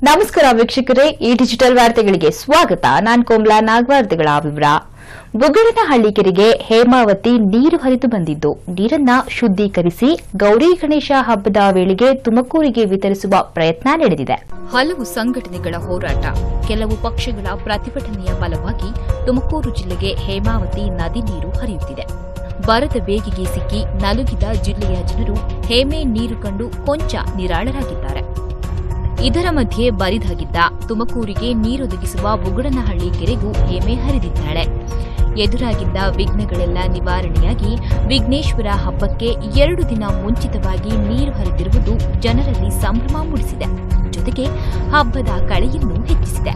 ನಮಸ್ಕಾರ ವೀಕ್ಷಕರೇ ಈ ಡಿಜಿಟಲ್ ವಾರ್ತೆಗಳಿಗೆ ಸ್ವಾಗತ ನಾನ್ ಕೋಮ್ಲಾ ನಾಗ್ವಾರ್ತೆಗಳ ವಿವರ ಬುಗಡನಹಳ್ಳಿ ಕೆರೆಗೆ ಹೇಮಾವತಿ ನೀರು ಹರಿದು ಬಂದಿದ್ದು ನೀರನ್ನ ಶುದ್ದೀಕರಿಸಿ ಗೌರಿ ಗಣೇಶ ಹಬ್ಬದ ವೇಳೆಗೆ ತುಮಕೂರಿಗೆ ವಿತರಿಸುವ ಪ್ರಯತ್ನ ನಡೆದಿದೆ ಹಲವು ಸಂಘಟನೆಗಳ ಹೋರಾಟ ಕೆಲವು ಪಕ್ಷಗಳ ಪ್ರತಿಭಟನೆಯ ಫಲವಾಗಿ ತುಮಕೂರು ಜಿಲ್ಲೆಗೆ ಹೇಮಾವತಿ ನದಿ ನೀರು ಹರಿಯುತ್ತಿದೆ ಬರದ ಬೇಗಿಗೆ ಸಿಕ್ಕಿ ನಲುಗಿದ ಜಿಲ್ಲೆಯ ಜನರು ಹೇಮೆ ನೀರು ಕಂಡು ಕೊಂಚ ನಿರಾಳರಾಗಿದ್ದಾರೆ ಇದರ ಮಧ್ಯೆ ಬರಿದಾಗಿದ್ದ ತುಮಕೂರಿಗೆ ನೀರೊದಗಿಸುವ ಬುಗುಡನಹಳ್ಳಿ ಕೆರೆಗೂ ಹೇಮೆ ಹರಿದಿದ್ದಾಳೆ ಎದುರಾಗಿದ್ದ ವಿಘ್ನಗಳೆಲ್ಲ ನಿವಾರಣೆಯಾಗಿ ವಿಘ್ನೇಶ್ವರ ಹಬ್ಬಕ್ಕೆ ಎರಡು ದಿನ ಮುಂಚಿತವಾಗಿ ನೀರು ಹರಿದಿರುವುದು ಜನರಲ್ಲಿ ಸಂಭ್ರಮ ಮೂಡಿಸಿದೆ ಜೊತೆಗೆ ಹಬ್ಬದ ಕಳೆಯನ್ನು ಹೆಚ್ಚಿಸಿದೆ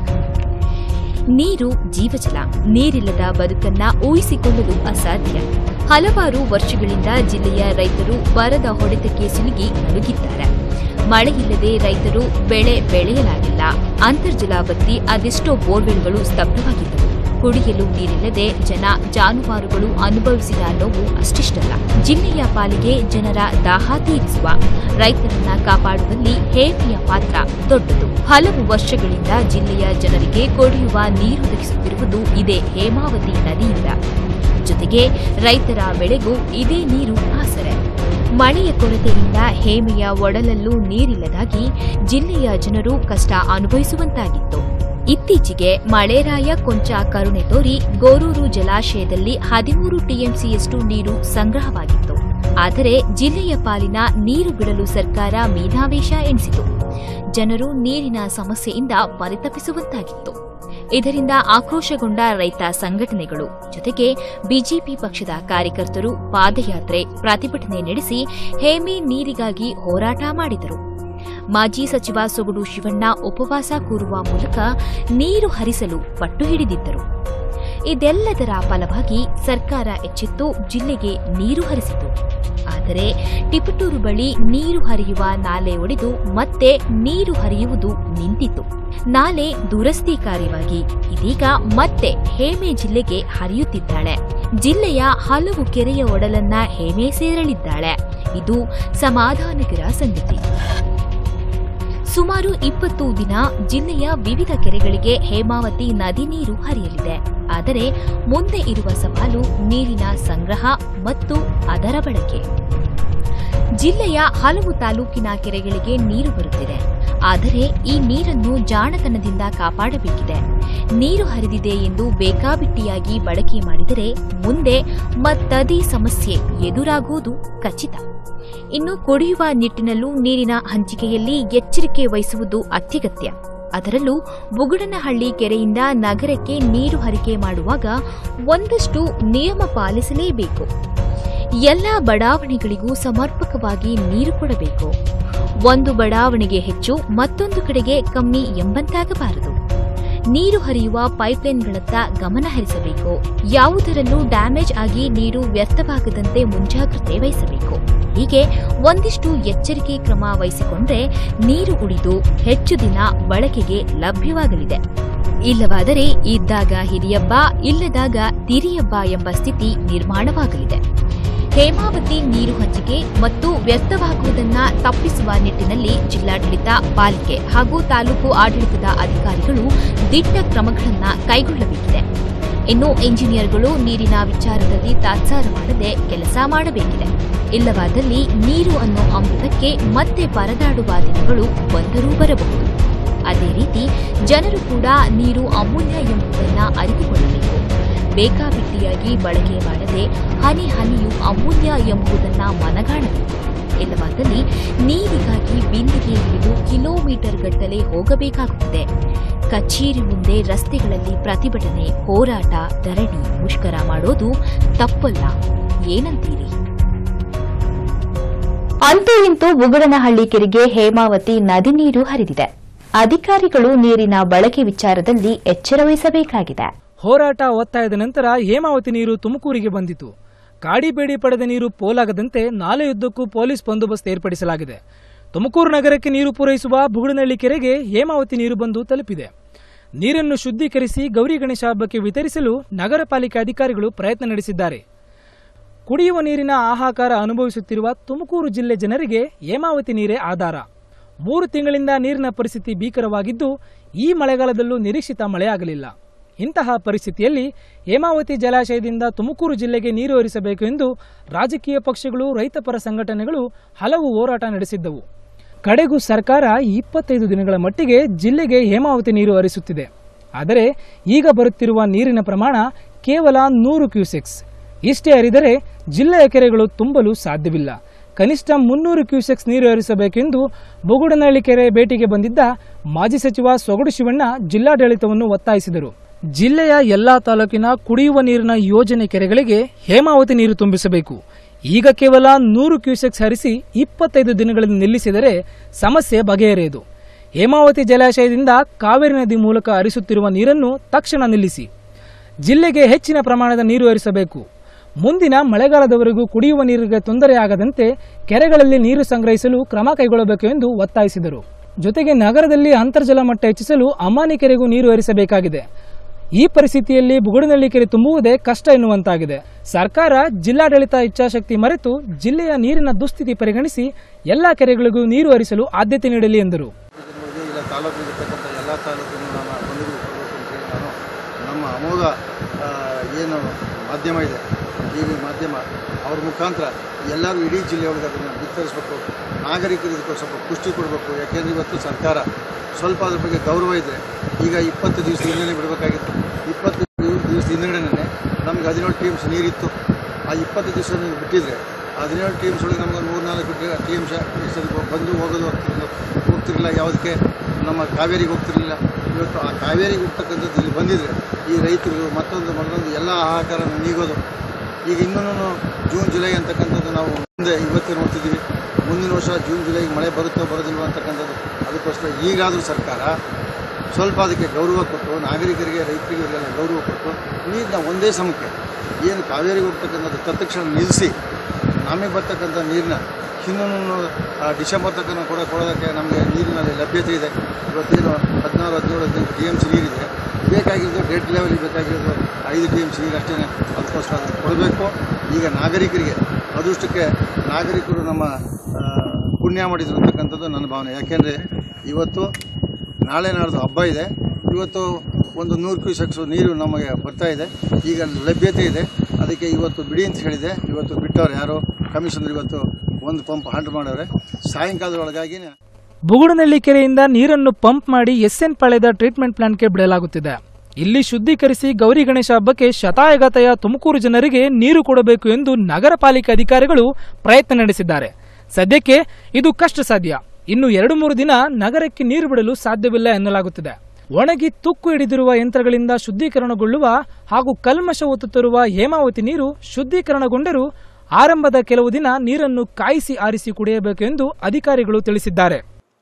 ನೀರು ಜೀವಜಲ ನೀರಿಲ್ಲದ ಬದುಕನ್ನ ಊಹಿಸಿಕೊಳ್ಳಲು ಅಸಾಧ್ಯ ಹಲವಾರು ವರ್ಷಗಳಿಂದ ಜಿಲ್ಲೆಯ ರೈತರು ಬರದ ಹೊಡೆತಕ್ಕೆ ಸಿಲುಗಿ ನಲುಗಿದ್ದಾರೆ ಮಳೆಯಿಲ್ಲದೆ ರೈತರು ಬೆಳೆ ಬೆಳೆಯಲಾಗಿಲ್ಲ ಅಂತರ್ಜಲ ಬತ್ತಿ ಅದೆಷ್ಟೋ ಬೋರ್ವೆಲ್ಗಳು ಸ್ತಬ್ಧವಾಗಿದ್ದವು ಕುಡಿಯಲು ನೀರಿಲ್ಲದೆ ಜನ ಜಾನುವಾರುಗಳು ಅನುಭವಿಸಿದ ನೋವು ಅಷ್ಟಿಷ್ಟಲ್ಲ ಜಿಲ್ಲೆಯ ಪಾಲಿಗೆ ಜನರ ದಾಹ ತೀರಿಸುವ ರೈತರನ್ನ ಕಾಪಾಡುವಲ್ಲಿ ಹೇಮಿಯ ಪಾತ್ರ ದೊಡ್ಡದು ಹಲವು ವರ್ಷಗಳಿಂದ ಜಿಲ್ಲೆಯ ಜನರಿಗೆ ಕುಡಿಯುವ ನೀರೊದಗಿಸುತ್ತಿರುವುದು ಇದೇ ಹೇಮಾವತಿ ನದಿಯಿಂದ ಜೊತೆಗೆ ರೈತರ ಬೆಳೆಗೂ ಇದೇ ನೀರು ಆಸರೆ ಮಳೆಯ ಕೊರತೆಯಿಂದ ಹೇಮೆಯ ಒಡಲಲ್ಲೂ ನೀರಿಲ್ಲದಾಗಿ ಜಿಲ್ಲೆಯ ಜನರು ಕಷ್ಟ ಅನುಭವಿಸುವಂತಾಗಿತ್ತು ಇತ್ತೀಚೆಗೆ ಮಳೆರಾಯ ಕೊಂಚ ಕರುಣೆ ತೋರಿ ಗೋರೂರು ಜಲಾಶಯದಲ್ಲಿ ಹದಿಮೂರು ಟಿಎಂಸಿಯಷ್ಟು ನೀರು ಸಂಗ್ರಹವಾಗಿತ್ತು ಆದರೆ ಜಿಲ್ಲೆಯ ಪಾಲಿನ ನೀರು ಬಿಡಲು ಸರ್ಕಾರ ಮೀನಾವೇಶ ಎಣಿಸಿತು ಜನರು ನೀರಿನ ಸಮಸ್ಯೆಯಿಂದ ಪರಿತಪಿಸುವಂತಾಗಿತ್ತು ಇದರಿಂದ ಆಕ್ರೋಶಗೊಂಡ ರೈತ ಸಂಘಟನೆಗಳು ಜೊತೆಗೆ ಬಿಜೆಪಿ ಪಕ್ಷದ ಕಾರ್ಯಕರ್ತರು ಪಾದಯಾತ್ರೆ ಪ್ರತಿಭಟನೆ ನಡೆಸಿ ಹೇಮೆ ನೀರಿಗಾಗಿ ಹೋರಾಟ ಮಾಡಿದರು ಮಾಜಿ ಸಚಿವ ಸೊಗಡು ಶಿವಣ್ಣ ಉಪವಾಸ ಕೂರುವ ಮೂಲಕ ನೀರು ಹರಿಸಲು ಪಟ್ಟು ಹಿಡಿದಿದ್ದರು ಇದೆಲ್ಲದರ ಫಲವಾಗಿ ಸರ್ಕಾರ ಎಚ್ಚೆತ್ತು ಜಿಲ್ಲೆಗೆ ನೀರು ಹರಿಸಿತು ಆದರೆ ಟಿಪಟೂರು ಬಳಿ ನೀರು ಹರಿಯುವ ನಾಲೆ ಒಡೆದು ಮತ್ತೆ ನೀರು ಹರಿಯುವುದು ನಿಂತಿತು ನಾಲೆ ದುರಸ್ತಿ ಕಾರ್ಯವಾಗಿ ಇದೀಗ ಮತ್ತೆ ಹೇಮೆ ಜಿಲ್ಲೆಗೆ ಹರಿಯುತ್ತಿದ್ದಾಳೆ ಜಿಲ್ಲೆಯ ಹಲವು ಕೆರೆಯ ಒಡಲನ್ನ ಹೇಮೆ ಸೇರಲಿದ್ದಾಳೆ ಇದು ಸಮಾಧಾನಕರ ಸಂಗತಿ ಸುಮಾರು ಇಪ್ಪತ್ತು ದಿನ ಜಿಲ್ಲೆಯ ವಿವಿಧ ಕೆರೆಗಳಿಗೆ ಹೇಮಾವತಿ ನದಿ ನೀರು ಹರಿಯಲಿದೆ ಆದರೆ ಮುಂದೆ ಇರುವ ಸವಾಲು ನೀರಿನ ಸಂಗ್ರಹ ಮತ್ತು ಅದರ ಬಳಕೆ ಜಿಲ್ಲೆಯ ಹಲವು ತಾಲೂಕಿನ ಕೆರೆಗಳಿಗೆ ನೀರು ಬರುತ್ತಿದೆ ಆದರೆ ಈ ನೀರನ್ನು ಜಾಣತನದಿಂದ ಕಾಪಾಡಬೇಕಿದೆ ನೀರು ಹರಿದಿದೆ ಎಂದು ಬೇಕಾಬಿಟ್ಟಿಯಾಗಿ ಬಳಕೆ ಮಾಡಿದರೆ ಮುಂದೆ ಮತ್ತದೇ ಸಮಸ್ಯೆ ಎದುರಾಗುವುದು ಖಚಿತ ಇನ್ನು ಕುಡಿಯುವ ನಿಟ್ಟಿನಲ್ಲೂ ನೀರಿನ ಹಂಚಿಕೆಯಲ್ಲಿ ಎಚ್ಚರಿಕೆ ವಹಿಸುವುದು ಅತ್ಯಗತ್ಯ ಅದರಲ್ಲೂ ಬುಗುಡನಹಳ್ಳಿ ಕೆರೆಯಿಂದ ನಗರಕ್ಕೆ ನೀರು ಹರಿಕೆ ಮಾಡುವಾಗ ಒಂದಷ್ಟು ನಿಯಮ ಪಾಲಿಸಲೇಬೇಕು ಎಲ್ಲ ಬಡಾವಣೆಗಳಿಗೂ ಸಮರ್ಪಕವಾಗಿ ನೀರು ಕೊಡಬೇಕು ಒಂದು ಬಡಾವಣೆಗೆ ಹೆಚ್ಚು ಮತ್ತೊಂದು ಕಡೆಗೆ ಕಮ್ಮಿ ಎಂಬಂತಾಗಬಾರದು ನೀರು ಹರಿಯುವ ಪೈಪ್ಲೈನ್ಗಳತ್ತ ಗಮನ ಹರಿಸಬೇಕು ಯಾವುದರಲ್ಲೂ ಡ್ಯಾಮೇಜ್ ಆಗಿ ನೀರು ವ್ಯರ್ಥವಾಗದಂತೆ ಮುಂಜಾಗ್ರತೆ ವಹಿಸಬೇಕು ಹೀಗೆ ಒಂದಿಷ್ಟು ಎಚ್ಚರಿಕೆ ಕ್ರಮ ವಹಿಸಿಕೊಂಡ್ರೆ ನೀರು ಉಳಿದು ಹೆಚ್ಚು ದಿನ ಬಳಕೆಗೆ ಲಭ್ಯವಾಗಲಿದೆ ಇಲ್ಲವಾದರೆ ಇದ್ದಾಗ ಹಿರಿಯಬ್ಬ ಇಲ್ಲದಾಗ ತಿರಿಯಬ್ಬ ಎಂಬ ಸ್ಥಿತಿ ನಿರ್ಮಾಣವಾಗಲಿದೆ ಹೇಮಾವತಿ ನೀರು ಹಂಚಿಕೆ ಮತ್ತು ವ್ಯರ್ಥವಾಗುವುದನ್ನ ತಪ್ಪಿಸುವ ನಿಟ್ಟಿನಲ್ಲಿ ಜಿಲ್ಲಾಡಳಿತ ಪಾಲಿಕೆ ಹಾಗೂ ತಾಲೂಕು ಆಡಳಿತದ ಅಧಿಕಾರಿಗಳು ದಿಟ್ಟ ಕ್ರಮಗಳನ್ನು ಕೈಗೊಳ್ಳಬೇಕಿದೆ ಇನ್ನು ಇಂಜಿನಿಯರ್ಗಳು ನೀರಿನ ವಿಚಾರದಲ್ಲಿ ತಾತ್ಸಾರ ಮಾಡದೆ ಕೆಲಸ ಮಾಡಬೇಕಿದೆ ಇಲ್ಲವಾದಲ್ಲಿ ನೀರು ಅನ್ನೋ ಅಮೃತಕ್ಕೆ ಮತ್ತೆ ಪರದಾಡುವ ದಿನಗಳು ಬಂದರೂ ಬರಬಹುದು ಅದೇ ರೀತಿ ಜನರು ಕೂಡ ನೀರು ಅಮೂಲ್ಯ ಎಂಬುದನ್ನು ಅರಿತುಕೊಳ್ಳಬೇಕು ಬೇಕಾಬಿಟ್ಟಿಯಾಗಿ ಬಳಕೆ ಮಾಡದೆ ಹನಿ ಹನಿಯು ಅಮೂಲ್ಯ ಎಂಬುದನ್ನ ಮನಗಾಣಬೇಕು ಇಲ್ಲವಾದಲ್ಲಿ ನೀರಿಗಾಗಿ ಬಿಂದಿಗೆ ಹಿಡಿದು ಕಿಲೋಮೀಟರ್ ಗಟ್ಟಲೆ ಹೋಗಬೇಕಾಗುತ್ತದೆ ಕಚೇರಿ ಮುಂದೆ ರಸ್ತೆಗಳಲ್ಲಿ ಪ್ರತಿಭಟನೆ ಹೋರಾಟ ಧರಣಿ ಮುಷ್ಕರ ಮಾಡೋದು ತಪ್ಪಲ್ಲ ಏನಂತೀರಿ ಅಂತೂ ಇಂತೂ ಬುಗುಡನಹಳ್ಳಿ ಕೆರೆಗೆ ಹೇಮಾವತಿ ನದಿ ನೀರು ಹರಿದಿದೆ ಅಧಿಕಾರಿಗಳು ನೀರಿನ ಬಳಕೆ ವಿಚಾರದಲ್ಲಿ ಎಚ್ಚರ ವಹಿಸಬೇಕಾಗಿದೆ ಹೋರಾಟ ಒತ್ತಾಯದ ನಂತರ ಹೇಮಾವತಿ ನೀರು ತುಮಕೂರಿಗೆ ಬಂದಿತು ಕಾಡಿಬೇಡಿ ಪಡೆದ ನೀರು ಪೋಲಾಗದಂತೆ ನಾಲೆಯುದ್ದಕ್ಕೂ ಪೊಲೀಸ್ ಬಂದೋಬಸ್ತ್ ಏರ್ಪಡಿಸಲಾಗಿದೆ ತುಮಕೂರು ನಗರಕ್ಕೆ ನೀರು ಪೂರೈಸುವ ಬುಗುಡನಹಳ್ಳಿ ಕೆರೆಗೆ ಹೇಮಾವತಿ ನೀರು ಬಂದು ತಲುಪಿದೆ ನೀರನ್ನು ಶುದ್ದೀಕರಿಸಿ ಗೌರಿ ಗಣೇಶ ಹಬ್ಬಕ್ಕೆ ವಿತರಿಸಲು ನಗರ ಪಾಲಿಕೆ ಅಧಿಕಾರಿಗಳು ಪ್ರಯತ್ನ ನಡೆಸಿದ್ದಾರೆ ಕುಡಿಯುವ ನೀರಿನ ಹಾಹಾಕಾರ ಅನುಭವಿಸುತ್ತಿರುವ ತುಮಕೂರು ಜಿಲ್ಲೆ ಜನರಿಗೆ ಹೇಮಾವತಿ ನೀರೇ ಆಧಾರ ಮೂರು ತಿಂಗಳಿಂದ ನೀರಿನ ಪರಿಸ್ಥಿತಿ ಭೀಕರವಾಗಿದ್ದು ಈ ಮಳೆಗಾಲದಲ್ಲೂ ನಿರೀಕ್ಷಿತ ಮಳೆಯಾಗಲಿಲ್ಲ ಇಂತಹ ಪರಿಸ್ಥಿತಿಯಲ್ಲಿ ಹೇಮಾವತಿ ಜಲಾಶಯದಿಂದ ತುಮಕೂರು ಜಿಲ್ಲೆಗೆ ನೀರು ಹರಿಸಬೇಕು ಎಂದು ರಾಜಕೀಯ ಪಕ್ಷಗಳು ರೈತಪರ ಸಂಘಟನೆಗಳು ಹಲವು ಹೋರಾಟ ನಡೆಸಿದ್ದವು ಕಡೆಗೂ ಸರ್ಕಾರ ಇಪ್ಪತ್ತೈದು ದಿನಗಳ ಮಟ್ಟಿಗೆ ಜಿಲ್ಲೆಗೆ ಹೇಮಾವತಿ ನೀರು ಹರಿಸುತ್ತಿದೆ ಆದರೆ ಈಗ ಬರುತ್ತಿರುವ ನೀರಿನ ಪ್ರಮಾಣ ಕೇವಲ ನೂರು ಕ್ಯೂಸೆಕ್ಸ್ ಇಷ್ಟೇ ಹರಿದರೆ ಜಿಲ್ಲೆಯ ಕೆರೆಗಳು ತುಂಬಲು ಸಾಧ್ಯವಿಲ್ಲ ಕನಿಷ್ಠ ಮುನ್ನೂರು ಕ್ಯೂಸೆಕ್ಸ್ ನೀರು ಹರಿಸಬೇಕೆಂದು ಬುಗುಡನಹಳ್ಳಿ ಕೆರೆ ಭೇಟಿಗೆ ಬಂದಿದ್ದ ಮಾಜಿ ಸಚಿವ ಸೊಗಡು ಶಿವಣ್ಣ ಜಿಲ್ಲಾಡಳಿತವನ್ನು ಒತ್ತಾಯಿಸಿದರು ಜಿಲ್ಲೆಯ ಎಲ್ಲಾ ತಾಲೂಕಿನ ಕುಡಿಯುವ ನೀರಿನ ಯೋಜನೆ ಕೆರೆಗಳಿಗೆ ಹೇಮಾವತಿ ನೀರು ತುಂಬಿಸಬೇಕು ಈಗ ಕೇವಲ ನೂರು ಕ್ಯೂಸೆಕ್ಸ್ ಹರಿಸಿ ಇಪ್ಪತ್ತೈದು ದಿನಗಳಲ್ಲಿ ನಿಲ್ಲಿಸಿದರೆ ಸಮಸ್ಯೆ ಬಗೆಹರಿಯದು ಹೇಮಾವತಿ ಜಲಾಶಯದಿಂದ ಕಾವೇರಿ ನದಿ ಮೂಲಕ ಹರಿಸುತ್ತಿರುವ ನೀರನ್ನು ತಕ್ಷಣ ನಿಲ್ಲಿಸಿ ಜಿಲ್ಲೆಗೆ ಹೆಚ್ಚಿನ ಪ್ರಮಾಣದ ನೀರು ಹರಿಸಬೇಕು ಮುಂದಿನ ಮಳೆಗಾಲದವರೆಗೂ ಕುಡಿಯುವ ನೀರಿಗೆ ತೊಂದರೆಯಾಗದಂತೆ ಕೆರೆಗಳಲ್ಲಿ ನೀರು ಸಂಗ್ರಹಿಸಲು ಕ್ರಮ ಕೈಗೊಳ್ಳಬೇಕು ಎಂದು ಒತ್ತಾಯಿಸಿದರು ಜೊತೆಗೆ ನಗರದಲ್ಲಿ ಅಂತರ್ಜಲ ಮಟ್ಟ ಹೆಚ್ಚಿಸಲು ಅಮಾನಿ ಕೆರೆಗೂ ನೀರು ಹರಿಸಬೇಕಾಗಿದೆ ಈ ಪರಿಸ್ಥಿತಿಯಲ್ಲಿ ಬುಗುಡಿನಳ್ಳಿ ಕೆರೆ ತುಂಬುವುದೇ ಕಷ್ಟ ಎನ್ನುವಂತಾಗಿದೆ ಸರ್ಕಾರ ಜಿಲ್ಲಾಡಳಿತ ಇಚ್ಛಾಶಕ್ತಿ ಮರೆತು ಜಿಲ್ಲೆಯ ನೀರಿನ ದುಸ್ಥಿತಿ ಪರಿಗಣಿಸಿ ಎಲ್ಲಾ ಕೆರೆಗಳಿಗೂ ನೀರು ಹರಿಸಲು ಆದ್ಯತೆ ನೀಡಲಿ ಎಂದರು ಇರ್ಬೋದು, ಇಲ್ಲ ತಾಲೂಕಿಗಿರ್ತಕ್ಕಂಥ ಎಲ್ಲ ತಾಲೂಕಿನ ನಮ್ಮ ಬಂಧುಗಳು ಕೊಡಬೇಕು ಅಂತೇಳಿ ನಾನು ನಮ್ಮ ಅಮೋಘ ಆ, ಏನು ಮಾಧ್ಯಮ ಇದೆ ಟಿ ವಿ ಮಾಧ್ಯಮ ಅವ್ರ ಮುಖಾಂತರ ಎಲ್ಲರೂ ಇಡೀ ಜಿಲ್ಲೆಯೊಳಗೆ ಅದನ್ನು ಬಿತ್ತರಿಸಬೇಕು ನಾಗರಿಕರು ಇದಕ್ಕೆ ಸ್ವಲ್ಪ ಪುಷ್ಟಿ ಕೊಡಬೇಕು ಯಾಕೆಂದರೆ ಇವತ್ತು ಸರ್ಕಾರ ಸ್ವಲ್ಪ ಅದ್ರ ಬಗ್ಗೆ ಗೌರವ ಇದೆ ಈಗ ಇಪ್ಪತ್ತು ದಿವಸ ಹಿಂದೆ ಬಿಡಬೇಕಾಗಿತ್ತು ಇಪ್ಪತ್ತು ದಿವಸ ಹಿಂದ್ಗಡೆ ನಮ್ಗೆ ಹದಿನೇಳು ಟೀಮ್ಸ್ ನೀರಿತ್ತು ಆ ಇಪ್ಪತ್ತು ದಿವಸ ನೀವು ಬಿಟ್ಟಿದ್ರೆ ಹದಿನೇಳು ಟೀಮ್ಸ್ ಒಳಗೆ ನಮ್ಗೆ ಮೂರು ನಾಲ್ಕು ಟಿ ಎಮ್ ಬಂದು ಹೋಗೋದು ಹೋಗ್ತಿರಲಿಲ್ಲ ಹೋಗ್ತಿರಲಿಲ್ಲ ಯಾವುದಕ್ಕೆ ನಮ್ಮ ಕಾವೇರಿಗೆ ಹೋಗ್ತಿರಲಿಲ್ಲ ಇವತ್ತು ಆ ಕಾವೇರಿಗೆ ಹೋಗ್ತಕ್ಕಂಥದ್ದು ಇಲ್ಲಿ ಬಂದಿದ್ರೆ ಈ ರೈತರು ಮತ್ತೊಂದು ಮತ್ತೊಂದು ಎಲ್ಲ ಆಹಾಕಾರ ನೀಗೋದು ಈಗ ಇನ್ನೂ ಜೂನ್ ಜುಲೈ ಅಂತಕ್ಕಂಥದ್ದು ನಾವು ಮುಂದೆ ಇವತ್ತೇ ನೋಡ್ತಿದ್ದೀವಿ ಮುಂದಿನ ವರ್ಷ ಜೂನ್ ಜುಲೈಗೆ ಮಳೆ ಬರುತ್ತೋ ಬರೋದಿಲ್ವೋ ಅಂತಕ್ಕಂಥದ್ದು ಅದಕ್ಕೋಸ್ಕರ ಈಗಾದರೂ ಸರ್ಕಾರ ಸ್ವಲ್ಪ ಅದಕ್ಕೆ ಗೌರವ ಕೊಟ್ಟು ನಾಗರಿಕರಿಗೆ ರೈತರಿಗೆ ಇವರಿಗೆಲ್ಲ ಗೌರವ ಕೊಟ್ಟು ನೀರನ್ನ ಒಂದೇ ಸಮಕ್ಕೆ ಏನು ಕಾವೇರಿಗೆ ಹೋಗ್ತಕ್ಕಂಥದ್ದು ತತ್ಕ್ಷಣ ನಿಲ್ಲಿಸಿ ನಮಗೆ ಬರ್ತಕ್ಕಂಥ ನೀರನ್ನ ಇನ್ನೂ ಡಿಸೆಂಬರ್ ತನಕ ಕೂಡ ಕೊಡೋದಕ್ಕೆ ನಮಗೆ ನೀರಿನಲ್ಲಿ ಲಭ್ಯತೆ ಇದೆ ಇವತ್ತೇನು ಹದಿನಾರು ಹದಿನೇಳು ಹದಿನೆಂಟು ಟಿ ಎಮ್ ಸಿ ನೀರಿದೆ ಬೇಕಾಗಿರೋದು ಡೆಡ್ ಲೆವೆಲಿಗೆ ಬೇಕಾಗಿರೋದು ಐದು ಟಿ ಎಮ್ ಸಿ ನೀರು ಅಷ್ಟೇ ಅದಕ್ಕೋಸ್ಕರ ಅದನ್ನು ಕೊಡಬೇಕು ಈಗ ನಾಗರಿಕರಿಗೆ ಅದೃಷ್ಟಕ್ಕೆ ನಾಗರಿಕರು ನಮ್ಮ ಆ, ಪುಣ್ಯ ಮಾಡಿದ್ರು ಅಂತಕ್ಕಂಥದ್ದು ನನ್ನ ಭಾವನೆ ಯಾಕೆಂದರೆ ಇವತ್ತು ನಾಳೆ ನಾಡ್ದು ಹಬ್ಬ ಇದೆ ಇವತ್ತು ಒಂದು ನೂರು ಕ್ಯೂಸೆಕ್ಸು ನೀರು ನಮಗೆ ಬರ್ತಾ ಇದೆ ಈಗ ಲಭ್ಯತೆ ಇದೆ ಅದಕ್ಕೆ ಇವತ್ತು ಬಿಡಿ ಅಂತ ಹೇಳಿದೆ ಇವತ್ತು ಬಿಟ್ಟವ್ರು ಯಾರು ಕಮಿಷನರ್ ಇವತ್ತು ಒಂದು ಪಂಪ್ ಹಾಂಡ್ ಮಾಡವ್ರೆ ಸಾಯಂಕಾಲದೊಳಗಾಗಿನೇ ಬುಗುಡನಹಳ್ಳಿ ಕೆರೆಯಿಂದ ನೀರನ್ನು ಪಂಪ್ ಮಾಡಿ ಎಸ್ಎನ್ ಪಾಳ್ಯದ ಟ್ರೀಟ್ಮೆಂಟ್ ಪ್ಲಾಂಟ್ಗೆ ಬಿಡಲಾಗುತ್ತಿದೆ ಇಲ್ಲಿ ಶುದ್ಧೀಕರಿಸಿ ಗೌರಿ ಗಣೇಶ ಹಬ್ಬಕ್ಕೆ ಶತಾಯಗತಾಯ ತುಮಕೂರು ಜನರಿಗೆ ನೀರು ಕೊಡಬೇಕು ಎಂದು ನಗರ ಪಾಲಿಕೆ ಅಧಿಕಾರಿಗಳು ಪ್ರಯತ್ನ ನಡೆಸಿದ್ದಾರೆ ಸದ್ಯಕ್ಕೆ ಇದು ಕಷ್ಟ ಸಾಧ್ಯ ಇನ್ನು ಎರಡು ಮೂರು ದಿನ ನಗರಕ್ಕೆ ನೀರು ಬಿಡಲು ಸಾಧ್ಯವಿಲ್ಲ ಎನ್ನಲಾಗುತ್ತಿದೆ ಒಣಗಿ ತುಕ್ಕು ಹಿಡಿದಿರುವ ಯಂತ್ರಗಳಿಂದ ಶುದ್ಧೀಕರಣಗೊಳ್ಳುವ ಹಾಗೂ ಕಲ್ಮಶ ಒತ್ತುತ್ತಿರುವ ಹೇಮಾವತಿ ನೀರು ಶುದ್ಧೀಕರಣಗೊಂಡರೂ ಆರಂಭದ ಕೆಲವು ದಿನ ನೀರನ್ನು ಕಾಯಿಸಿ ಆರಿಸಿ ಕುಡಿಯಬೇಕು ಎಂದು ಅಧಿಕಾರಿಗಳು ತಿಳಿಸಿದ್ದಾರೆ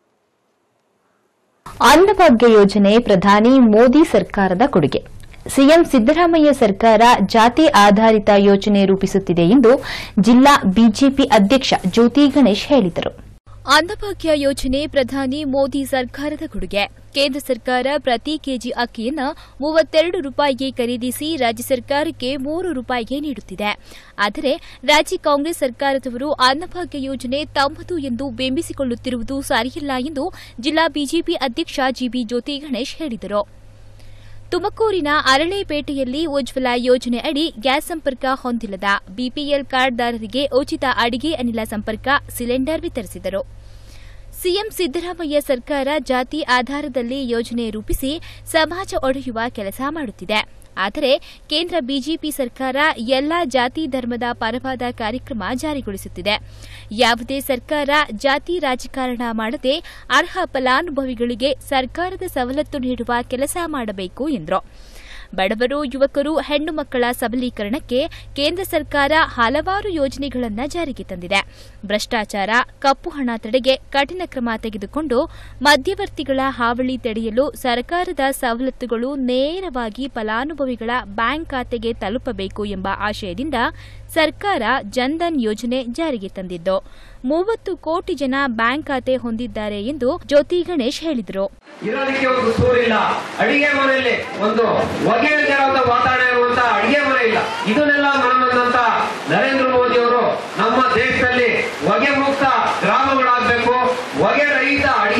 ಅನ್ನಭಾಗ್ಯ ಯೋಜನೆ ಪ್ರಧಾನಿ ಮೋದಿ ಸರ್ಕಾರದ ಕೊಡುಗೆ ಸಿಎಂ ಸಿದ್ದರಾಮಯ್ಯ ಸರ್ಕಾರ ಜಾತಿ ಆಧಾರಿತ ಯೋಜನೆ ರೂಪಿಸುತ್ತಿದೆ ಎಂದು ಜಿಲ್ಲಾ ಬಿಜೆಪಿ ಅಧ್ಯಕ್ಷ ಜ್ಯೋತಿ ಗಣೇಶ್ ಹೇಳಿದರು ಅನ್ನಭಾಗ್ಯ ಯೋಜನೆ ಪ್ರಧಾನಿ ಮೋದಿ ಸರ್ಕಾರದ ಕೊಡುಗೆ ಕೇಂದ್ರ ಸರ್ಕಾರ ಪ್ರತಿ ಕೆಜಿ ಅಕ್ಕಿಯನ್ನ ಮೂವತ್ತೆರಡು ರೂಪಾಯಿಗೆ ಖರೀದಿಸಿ ರಾಜ್ಯ ಸರ್ಕಾರಕ್ಕೆ ಮೂರು ರೂಪಾಯಿಗೆ ನೀಡುತ್ತಿದೆ ಆದರೆ ರಾಜ್ಯ ಕಾಂಗ್ರೆಸ್ ಸರ್ಕಾರದವರು ಅನ್ನಭಾಗ್ಯ ಯೋಜನೆ ತಮ್ಮದು ಎಂದು ಬಿಂಬಿಸಿಕೊಳ್ಳುತ್ತಿರುವುದು ಸರಿಯಿಲ್ಲ ಎಂದು ಜಿಲ್ಲಾ ಬಿಜೆಪಿ ಅಧ್ಯಕ್ಷ ಜಿಬಿ ಜ್ಯೋತಿ ಗಣೇಶ್ ಹೇಳಿದರು ತುಮಕೂರಿನ ಅರಳೇಪೇಟೆಯಲ್ಲಿ ಉಜ್ವಲ ಯೋಜನೆ ಅಡಿ ಗ್ಯಾಸ್ ಸಂಪರ್ಕ ಹೊಂದಿಲ್ಲದ ಬಿಪಿಎಲ್ ಕಾರ್ಡ್ದಾರರಿಗೆ ಉಚಿತ ಅಡಿಗೆ ಅನಿಲ ಸಂಪರ್ಕ ಸಿಲಿಂಡರ್ ವಿತರಿಸಿದರು ಸಿಎಂ ಸಿದ್ದರಾಮಯ್ಯ ಸರ್ಕಾರ ಜಾತಿ ಆಧಾರದಲ್ಲಿ ಯೋಜನೆ ರೂಪಿಸಿ ಸಮಾಜ ಒಡೆಯುವ ಕೆಲಸ ಮಾಡುತ್ತಿದೆ ಆದರೆ ಕೇಂದ್ರ ಬಿಜೆಪಿ ಸರ್ಕಾರ ಎಲ್ಲಾ ಜಾತಿ ಧರ್ಮದ ಪರವಾದ ಕಾರ್ಯಕ್ರಮ ಜಾರಿಗೊಳಿಸುತ್ತಿದೆ ಯಾವುದೇ ಸರ್ಕಾರ ಜಾತಿ ರಾಜಕಾರಣ ಮಾಡದೆ ಅರ್ಹ ಫಲಾನುಭವಿಗಳಿಗೆ ಸರ್ಕಾರದ ಸವಲತ್ತು ನೀಡುವ ಕೆಲಸ ಮಾಡಬೇಕು ಎಂದರು ಬಡವರು ಯುವಕರು ಹೆಣ್ಣು ಮಕ್ಕಳ ಸಬಲೀಕರಣಕ್ಕೆ ಕೇಂದ್ರ ಸರ್ಕಾರ ಹಲವಾರು ಯೋಜನೆಗಳನ್ನು ಜಾರಿಗೆ ತಂದಿದೆ ಭ್ರಷ್ಟಾಚಾರ ಕಪ್ಪು ಹಣ ತಡೆಗೆ ಕಠಿಣ ಕ್ರಮ ತೆಗೆದುಕೊಂಡು ಮಧ್ಯವರ್ತಿಗಳ ಹಾವಳಿ ತಡೆಯಲು ಸರ್ಕಾರದ ಸವಲತ್ತುಗಳು ನೇರವಾಗಿ ಫಲಾನುಭವಿಗಳ ಬ್ಯಾಂಕ್ ಖಾತೆಗೆ ತಲುಪಬೇಕು ಎಂಬ ಆಶಯದಿಂದ ಸರ್ಕಾರ ಜನ್ಧನ್ ಯೋಜನೆ ಜಾರಿಗೆ ತಂದಿದ್ದು ಮೂವತ್ತು ಕೋಟಿ ಜನ ಬ್ಯಾಂಕ್ ಖಾತೆ ಹೊಂದಿದ್ದಾರೆ ಎಂದು ಜ್ಯೋತಿ ಗಣೇಶ್ ಹೇಳಿದರು ಇರೋದಕ್ಕೆ ಒಂದು ಸೂರಿಲ್ಲ ಅಡಿಗೆ ಮನೆಯಲ್ಲಿ ಒಂದು ಹೊಗೆ ಇಲ್ದಿರೋಂಥ ವಾತಾವರಣ ಇರುವಂತ ಅಡಿಗೆ ಮನೆ ಇಲ್ಲ ಇದನ್ನೆಲ್ಲ ಮನಮಂದಂತ ನರೇಂದ್ರ ಮೋದಿ ಅವರು ನಮ್ಮ ದೇಶದಲ್ಲಿ ಹೊಗೆ ಮುಕ್ತ ಗ್ರಾಮಗಳಾಗಬೇಕು ಹೊಗೆ ರಹಿತ ಅಡಿಗೆ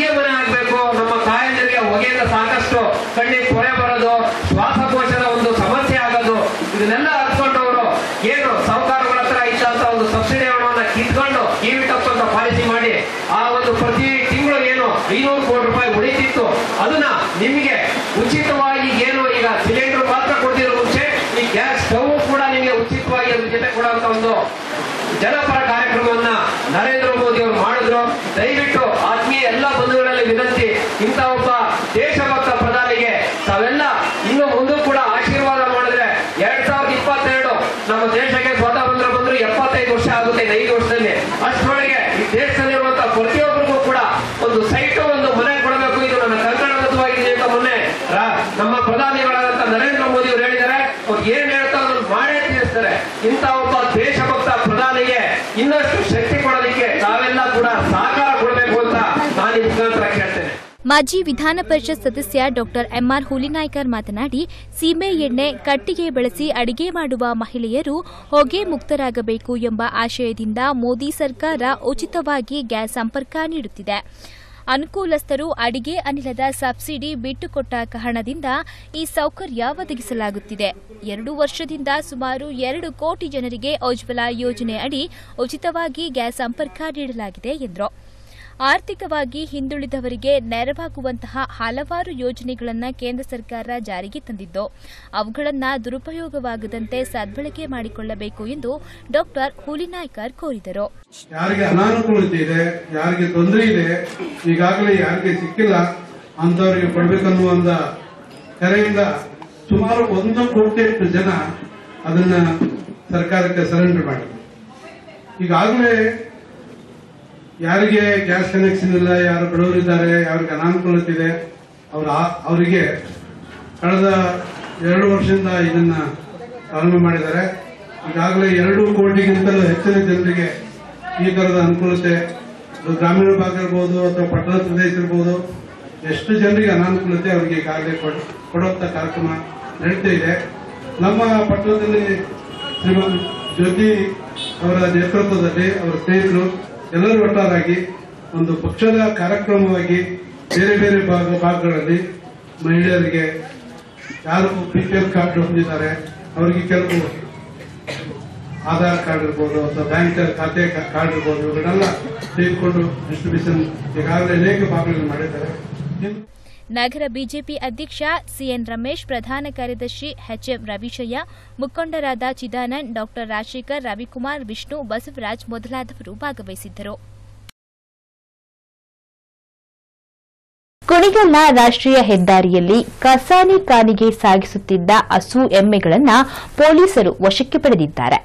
ಕಣ್ಣಿಗೆ ಕೊಳೆ ಬರೋದು ಶ್ವಾಸಕೋಶದ ಒಂದು ಸಮಸ್ಯೆ ಆಗೋದು ಇದನ್ನೆಲ್ಲ ಹತ್ಕೊಂಡವರು ಏನು ಸಾಹುಕಾರಗಳ ಹತ್ರ ಇದ್ದಂತ ಒಂದು ಸಬ್ಸಿಡಿ ಹಣವನ್ನ ಕಿತ್ಕೊಂಡು ಕಿವಿ ಟಪ್ ಅಂತ ಪಾಲಿಸಿ ಮಾಡಿ ಆ ಒಂದು ಪ್ರತಿ ತಿಂಗಳು ಏನು ಐನೂರು ಕೋಟಿ ರೂಪಾಯಿ ಉಳಿತಿತ್ತು ಅದನ್ನ ನಿಮಗೆ ಉಚಿತವಾಗಿ ಏನು ಈಗ ಸಿಲಿಂಡರ್ ಮಾತ್ರ ಕೊಡ್ತಿದ್ರು ಮುಂಚೆ ಈ ಗ್ಯಾಸ್ ಸ್ಟವ್ ಕೂಡ ನಿಮಗೆ ಉಚಿತವಾಗಿ ಅದ್ರ ಜೊತೆ ಕೊಡುವಂತ ಒಂದು ಜನಪರ ಕಾರ್ಯಕ್ರಮವನ್ನ ನರೇಂದ್ರ ಮೋದಿ ಅವರು ಮಾಡಿದ್ರು ದಯವಿಟ್ಟು ಆತ್ಮೀಯ ಎಲ್ಲ ಬಂಧುಗಳಲ್ಲಿ ವಿನಂತಿ ಇಂಥ ಒಬ್ಬ ದೇಶಭಕ್ತ ಪ್ರಧಾನಿಗೆ ತಾವೆಲ್ಲ ಇನ್ನು ಮುಂದೂ ಕೂಡ ಆಶೀರ್ವಾದ ಮಾಡಿದ್ರೆ ಎರಡ್ ಸಾವಿರದ ಇಪ್ಪತ್ತೆರಡು ನಮ್ಮ ದೇಶಕ್ಕೆ ಸ್ವಾತಂತ್ರ್ಯ ಬಂದ್ರು ಎಪ್ಪತ್ತೈದು ವರ್ಷ ಆಗುತ್ತೆ ಇನ್ನು ಐದು ವರ್ಷದಲ್ಲಿ ಅಷ್ಟರೊಳಗೆ ಈ ದೇಶದಲ್ಲಿರುವಂತಹ ಪ್ರತಿಯೊಬ್ಬರಿಗೂ ಕೂಡ ಒಂದು ಸೈಟು ಒಂದು ಮನೆ ಕೊಡಬೇಕು ಇದು ನನ್ನ ಕಂಕಣಬದ್ಧವಾಗಿದೆ ಅಂತ ಮೊನ್ನೆ ರಾ- ನಮ್ಮ ಪ್ರಧಾನಿಗಳಾದಂತ ನರೇಂದ್ರ ಮೋದಿ ಅವರು ಹೇಳಿದ್ದಾರೆ ಅವ್ರು ಏನ್ ಹೇಳ್ತಾರೆ ಅದನ್ನು ಮಾಡೇ ತಿಳಿಸ್ತಾರೆ ಇಂಥ ಒಬ್ಬ ದೇಶಭಕ್ತ ಪ್ರಧಾನಿಗೆ ಇನ್ನಷ್ಟು ಶಕ್ತಿ ಕೊಡೋದಕ್ಕೆ ತಾವೆಲ್ಲ ಕೂಡ ಸಹಕಾರ ಕೊಡಬೇಕು ಅಂತ ನಾನು ಈ ಮುಖಾಂತರ ಕೇಳ್ತೇನೆ ಮಾಜಿ ವಿಧಾನ ಪರಿಷತ್ ಸದಸ್ಯ ಡಾಕ್ಟರ್ ಎಂಆರ್ ಹುಲಿನಾಯ್ಕರ್ ಮಾತನಾಡಿ ಸೀಮೆ ಎಣ್ಣೆ ಕಟ್ಟಿಗೆ ಬಳಸಿ ಅಡಿಗೆ ಮಾಡುವ ಮಹಿಳೆಯರು ಹೊಗೆ ಮುಕ್ತರಾಗಬೇಕು ಎಂಬ ಆಶಯದಿಂದ ಮೋದಿ ಸರ್ಕಾರ ಉಚಿತವಾಗಿ ಗ್ಯಾಸ್ ಸಂಪರ್ಕ ನೀಡುತ್ತಿದೆ ಅನುಕೂಲಸ್ಥರು ಅಡಿಗೆ ಅನಿಲದ ಸಬ್ಸಿಡಿ ಬಿಟ್ಟುಕೊಟ್ಟ ಕಾರಣದಿಂದ ಈ ಸೌಕರ್ಯ ಒದಗಿಸಲಾಗುತ್ತಿದೆ ಎರಡು ವರ್ಷದಿಂದ ಸುಮಾರು ಎರಡು ಕೋಟಿ ಜನರಿಗೆ ಉಜ್ವಲ ಯೋಜನೆ ಅಡಿ ಉಚಿತವಾಗಿ ಗ್ಯಾಸ್ ಸಂಪರ್ಕ ನೀಡಲಾಗಿದೆ ಎಂದರು ಆರ್ಥಿಕವಾಗಿ ಹಿಂದುಳಿದವರಿಗೆ ನೆರವಾಗುವಂತಹ ಹಲವಾರು ಯೋಜನೆಗಳನ್ನು ಕೇಂದ್ರ ಸರ್ಕಾರ ಜಾರಿಗೆ ತಂದಿದ್ದು ಅವುಗಳನ್ನು ದುರುಪಯೋಗವಾಗದಂತೆ ಸದ್ಬಳಕೆ ಮಾಡಿಕೊಳ್ಳಬೇಕು ಎಂದು ಡಾಕ್ಟರ್ ಹುಲಿನಾಯ್ಕರ್ ಕೋರಿದರು ಯಾರಿಗೆ ಅನಾನುಕೂಲತೆ ಇದೆ ಯಾರಿಗೆ ತೊಂದರೆ ಇದೆ ಈಗಾಗಲೇ ಯಾರಿಗೆ ಸಿಕ್ಕಿಲ್ಲ ಅಂತವರಿಗೆ ಕೊಡ್ಬೇಕನ್ನುವಂತ ಕರೆಯಿಂದ ಸುಮಾರು ಒಂದು ಕೋಟಿಯಷ್ಟು ಜನ ಅದನ್ನ ಸರ್ಕಾರಕ್ಕೆ ಸರೆಂಡರ್ ಮಾಡಿದ್ರು ಈಗಾಗಲೇ ಯಾರಿಗೆ ಗ್ಯಾಸ್ ಕನೆಕ್ಷನ್ ಇಲ್ಲ ಯಾರು ಬಡವರಿದ್ದಾರೆ ಯಾರಿಗೆ ಅನಾನುಕೂಲತೆ ಇದೆ ಅವರ ಅವರಿಗೆ ಕಳೆದ ಎರಡು ವರ್ಷದಿಂದ ಇದನ್ನ ಪ್ರಾರಂಭ ಮಾಡಿದ್ದಾರೆ ಈಗಾಗಲೇ ಎರಡು ಕೋಟಿಗಿಂತಲೂ ಹೆಚ್ಚಿನ ಜನರಿಗೆ ಈ ತರದ ಅನುಕೂಲತೆ ಅದು ಗ್ರಾಮೀಣ ಭಾಗ ಇರ್ಬೋದು ಅಥವಾ ಪಟ್ಟಣ ಪ್ರದೇಶ ಇರ್ಬೋದು ಎಷ್ಟು ಜನರಿಗೆ ಅನಾನುಕೂಲತೆ ಅವರಿಗೆ ಈಗಾಗಲೇ ಕೊಡ್- ಕೊಡುವಂತ ಕಾರ್ಯಕ್ರಮ ನಡೀತಾ ಇದೆ ನಮ್ಮ ಪಟ್ಟಣದಲ್ಲಿ ಶ್ರೀಮಂತ ಜ್ಯೋತಿ ಅವರ ನೇತೃತ್ವದಲ್ಲಿ ಅವರ ಸ್ನೇಹಿತರು ಎಲ್ಲರೂ ಒಟ್ಟಾರಾಗಿ ಒಂದು ಪಕ್ಷದ ಕಾರ್ಯಕ್ರಮವಾಗಿ ಬೇರೆ ಬೇರೆ ಭಾಗ ಭಾಗಗಳಲ್ಲಿ ಮಹಿಳೆಯರಿಗೆ ಯಾರು ಬಿಪಿಎಲ್ ಕಾರ್ಡ್ ಹೊಂದಿದ್ದಾರೆ ಅವರಿಗೆ ಕೆಲವು ಆಧಾರ್ ಕಾರ್ಡ್ ಇರ್ಬೋದು ಅಥವಾ ಬ್ಯಾಂಕ್ ಖಾತೆ ಕಾ- ಕಾರ್ಡ್ ಇರ್ಬೋದು ಇವುಗಳನ್ನೆಲ್ಲ ತೆಗೆದುಕೊಂಡು ಡಿಸ್ಟ್ರಿಬ್ಯೂಷನ್ ಈಗಾಗಲೇ ಅನೇಕ ಭಾಗಗಳಲ್ಲಿ ಮಾಡಿದ್ದಾರೆ ಇನ್ನು ನಗರ ಬಿಜೆಪಿ ಅಧ್ಯಕ್ಷ ಸಿಎನ್ ರಮೇಶ್ ಪ್ರಧಾನ ಕಾರ್ಯದರ್ಶಿ ಎಚ್ಎಂ ರವಿಶಯ್ಯ ಮುಖಂಡರಾದ ಚಿದಾನಂದ್ ಡಾಕ್ಟರ್ ರಾಜಶೇಖರ್ ರವಿಕುಮಾರ್ ವಿಷ್ಣು ಬಸವರಾಜ್ ಮೊದಲಾದವರು ಭಾಗವಹಿಸಿದ್ದರು ಕುಣಿಗಲ್ನ ರಾಷ್ಟ್ರೀಯ ಹೆದ್ದಾರಿಯಲ್ಲಿ ಕಸಾನಿ ಕಾನಿಗೆ ಸಾಗಿಸುತ್ತಿದ್ದ ಹಸು ಎಮ್ಮೆಗಳನ್ನು ಪೊಲೀಸರು ವಶಕ್ಕೆ ಪಡೆದಿದ್ದಾರೆ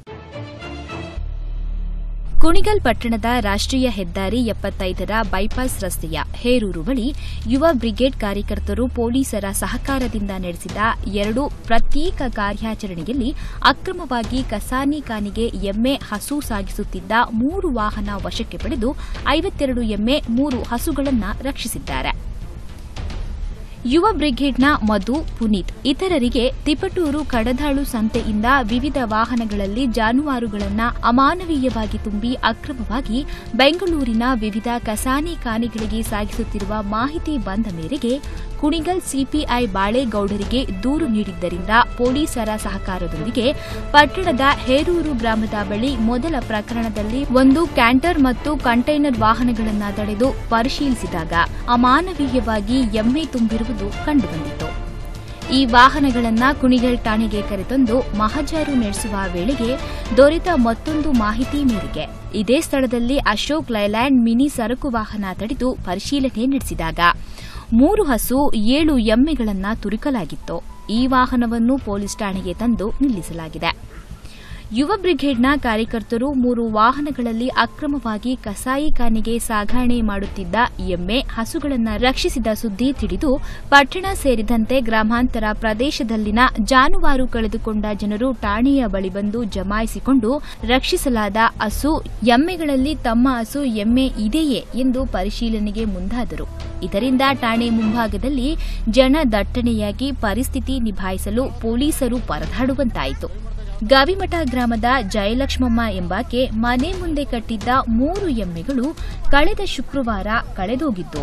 ಕುಣಿಗಲ್ ಪಟ್ಟಣದ ರಾಷ್ಟ್ರೀಯ ಹೆದ್ದಾರಿ ಎಪ್ಪತ್ತೈದರ ಬೈಪಾಸ್ ರಸ್ತೆಯ ಹೇರೂರು ಬಳಿ ಯುವ ಬ್ರಿಗೇಡ್ ಕಾರ್ಯಕರ್ತರು ಪೊಲೀಸರ ಸಹಕಾರದಿಂದ ನಡೆಸಿದ ಎರಡು ಪ್ರತ್ಯೇಕ ಕಾರ್ಯಾಚರಣೆಯಲ್ಲಿ ಅಕ್ರಮವಾಗಿ ಕಸಾನಿ ಕಾನಿಗೆ ಎಮ್ಮೆ ಹಸು ಸಾಗಿಸುತ್ತಿದ್ದ ಮೂರು ವಾಹನ ವಶಕ್ಕೆ ಪಡೆದು ಐವತ್ತೆರಡು ಎಮ್ಮೆ ಮೂರು ಹಸುಗಳನ್ನು ರಕ್ಷಿಸಿದ್ದಾರೆ ಯುವ ಬ್ರಿಗೇಡ್ನ ಮಧು ಪುನೀತ್ ಇತರರಿಗೆ ತಿಪಟೂರು ಕಡದಾಳು ಸಂತೆಯಿಂದ ವಿವಿಧ ವಾಹನಗಳಲ್ಲಿ ಜಾನುವಾರುಗಳನ್ನು ಅಮಾನವೀಯವಾಗಿ ತುಂಬಿ ಅಕ್ರಮವಾಗಿ ಬೆಂಗಳೂರಿನ ವಿವಿಧ ಕಸಾನೆ ಕಾನೆಗಳಿಗೆ ಸಾಗಿಸುತ್ತಿರುವ ಮಾಹಿತಿ ಬಂದ ಮೇರೆಗೆ ಕುಣಿಗಲ್ ಸಿಪಿಐ ಬಾಳೇಗೌಡರಿಗೆ ದೂರು ನೀಡಿದ್ದರಿಂದ ಪೊಲೀಸರ ಸಹಕಾರದೊಂದಿಗೆ ಪಟ್ಟಣದ ಹೇರೂರು ಗ್ರಾಮದ ಬಳಿ ಮೊದಲ ಪ್ರಕರಣದಲ್ಲಿ ಒಂದು ಕ್ಯಾಂಟರ್ ಮತ್ತು ಕಂಟೈನರ್ ವಾಹನಗಳನ್ನು ತಡೆದು ಪರಿಶೀಲಿಸಿದಾಗ ಅಮಾನವೀಯವಾಗಿ ಎಮ್ಮೆ ತುಂಬಿರುವುದು ಕಂಡುಬಂದಿತು ಈ ವಾಹನಗಳನ್ನು ಕುಣಿಗಲ್ ಠಾಣೆಗೆ ಕರೆತಂದು ಮಹಜಾರು ನಡೆಸುವ ವೇಳೆಗೆ ದೊರೆತ ಮತ್ತೊಂದು ಮಾಹಿತಿ ಮೇರೆಗೆ ಇದೇ ಸ್ಥಳದಲ್ಲಿ ಅಶೋಕ್ ಲೈಲ್ಯಾಂಡ್ ಮಿನಿ ಸರಕು ವಾಹನ ತಡೆದು ಪರಿಶೀಲನೆ ನಡೆಸಿದಾಗ ಮೂರು ಹಸು ಏಳು ಎಮ್ಮೆಗಳನ್ನು ತುರುಕಲಾಗಿತ್ತು ಈ ವಾಹನವನ್ನು ಪೊಲೀಸ್ ಠಾಣೆಗೆ ತಂದು ನಿಲ್ಲಿಸಲಾಗಿದೆ ಯುವ ಬ್ರಿಗೇಡ್ನ ಕಾರ್ಯಕರ್ತರು ಮೂರು ವಾಹನಗಳಲ್ಲಿ ಅಕ್ರಮವಾಗಿ ಕಸಾಯಿಖಾನೆಗೆ ಸಾಗಣೆ ಮಾಡುತ್ತಿದ್ದ ಎಮ್ಮೆ ಹಸುಗಳನ್ನು ರಕ್ಷಿಸಿದ ಸುದ್ದಿ ತಿಳಿದು ಪಟ್ಟಣ ಸೇರಿದಂತೆ ಗ್ರಾಮಾಂತರ ಪ್ರದೇಶದಲ್ಲಿನ ಜಾನುವಾರು ಕಳೆದುಕೊಂಡ ಜನರು ಠಾಣೆಯ ಬಳಿ ಬಂದು ಜಮಾಯಿಸಿಕೊಂಡು ರಕ್ಷಿಸಲಾದ ಹಸು ಎಮ್ಮೆಗಳಲ್ಲಿ ತಮ್ಮ ಹಸು ಎಮ್ಮೆ ಇದೆಯೇ ಎಂದು ಪರಿಶೀಲನೆಗೆ ಮುಂದಾದರು ಇದರಿಂದ ಠಾಣೆ ಮುಂಭಾಗದಲ್ಲಿ ಜನ ದಟ್ಟಣೆಯಾಗಿ ಪರಿಸ್ಥಿತಿ ನಿಭಾಯಿಸಲು ಪೊಲೀಸರು ಪರದಾಡುವಂತಾಯಿತು ಗಾವಿಮಠ ಗ್ರಾಮದ ಜಯಲಕ್ಷ್ಮಮ್ಮ ಎಂಬಾಕೆ ಮನೆ ಮುಂದೆ ಕಟ್ಟಿದ್ದ ಮೂರು ಎಮ್ಮೆಗಳು ಕಳೆದ ಶುಕ್ರವಾರ ಕಳೆದೋಗಿದ್ದು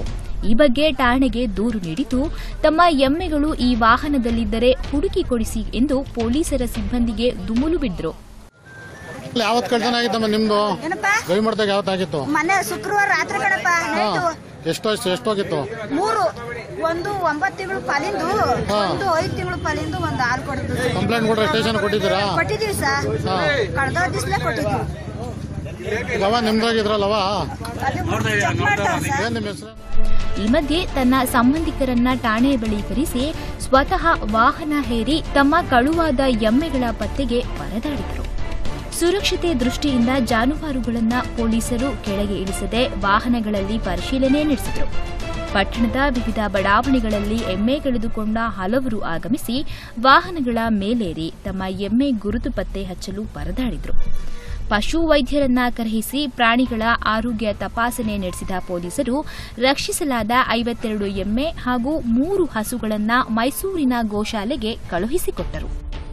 ಈ ಬಗ್ಗೆ ಠಾಣೆಗೆ ದೂರು ನೀಡಿದ್ದು ತಮ್ಮ ಎಮ್ಮೆಗಳು ಈ ವಾಹನದಲ್ಲಿದ್ದರೆ ಹುಡುಕಿ ಕೊಡಿಸಿ ಎಂದು ಪೊಲೀಸರ ಸಿಬ್ಬಂದಿಗೆ ದುಮುಲು ಬಿದ್ದರು ಯಾವತ್ ಕಳ್ತನ ಆಗಿತ್ತಮ್ಮ ನಿಮ್ದು ಏನಪ್ಪ ಗವಿ ಮಾಡ್ದಾಗ ಯಾವತ್ತಾಗಿತ್ತು ಮೊನ್ನೆ ಶುಕ್ರವಾರ ರಾತ್ರಿ ಕಣಪ್ಪ ನೈಟು ಎಷ್ಟು ಎಷ್ಟೋಗಿತ್ತು ಮೂರು ಒಂದು ಒಂಬತ್ತು ತಿಂಗಳು ಪಾಲಿಂದು ಒಂದು ಐದು ತಿಂಗಳು ಪಾಲಿಂದು ಒಂದು ಹಾಲು ಕೊಡ್ತು ಕಂಪ್ಲೇಂಟ್ ಕೊಟ್ರೆ ಸ್ಟೇಷನ್ ಕೊಟ್ಟಿದ್ದೀರಾ ಕೊಟ್ಟಿದೀವಿ ಸರ್ ಕಳೆದ ದಿವ್ಸಲೇ ಕೊಟ್ಟಿದ್ದೀವಿ ಲವ ನಿಮ್ದಾಗಿದ್ರಲ್ಲವ ಅದು ಚೆಕ್ ಮಾಡ್ತಾವ ಸರ್ ಏನ್ ನಿಮ್ಮ ಹೆಸರು ಈ ಮಧ್ಯೆ ತನ್ನ ಸಂಬಂಧಿಕರನ್ನ ಠಾಣೆ ಬಳಿ ಕರೆಸಿ ಸ್ವತಃ ವಾಹನ ಹೇರಿ ತಮ್ಮ ಕಳುವಾದ ಎಮ್ಮೆಗಳ ಪತ್ತೆಗೆ ಪರದಾಡಿದರು ಸುರಕ್ಷತೆ ದೃಷ್ಟಿಯಿಂದ ಜಾನುವಾರುಗಳನ್ನ ಪೊಲೀಸರು ಕೆಳಗೆ ಇಳಿಸದೆ ವಾಹನಗಳಲ್ಲಿ ಪರಿಶೀಲನೆ ನಡೆಸಿದರು ಪಟ್ಟಣದ ವಿವಿಧ ಬಡಾವಣೆಗಳಲ್ಲಿ ಎಮ್ಮೆ ಕಳೆದುಕೊಂಡ ಹಲವರು ಆಗಮಿಸಿ ವಾಹನಗಳ ಮೇಲೇರಿ ತಮ್ಮ ಎಮ್ಮೆ ಗುರುತು ಪತ್ತೆ ಹಚ್ಚಲು ಪರದಾಡಿದರು ಪಶು ವೈದ್ಯರನ್ನ ಕರೆಯಿಸಿ ಪ್ರಾಣಿಗಳ ಆರೋಗ್ಯ ತಪಾಸಣೆ ನಡೆಸಿದ ಪೊಲೀಸರು ರಕ್ಷಿಸಲಾದ ಐವತ್ತೆರಡು ಎಮ್ಮೆ ಹಾಗೂ ಮೂರು ಹಸುಗಳನ್ನ ಮೈಸೂರಿನ ಗೋಶಾಲೆಗೆ ಕಳುಹಿಸಿಕೊಟ್ಟರು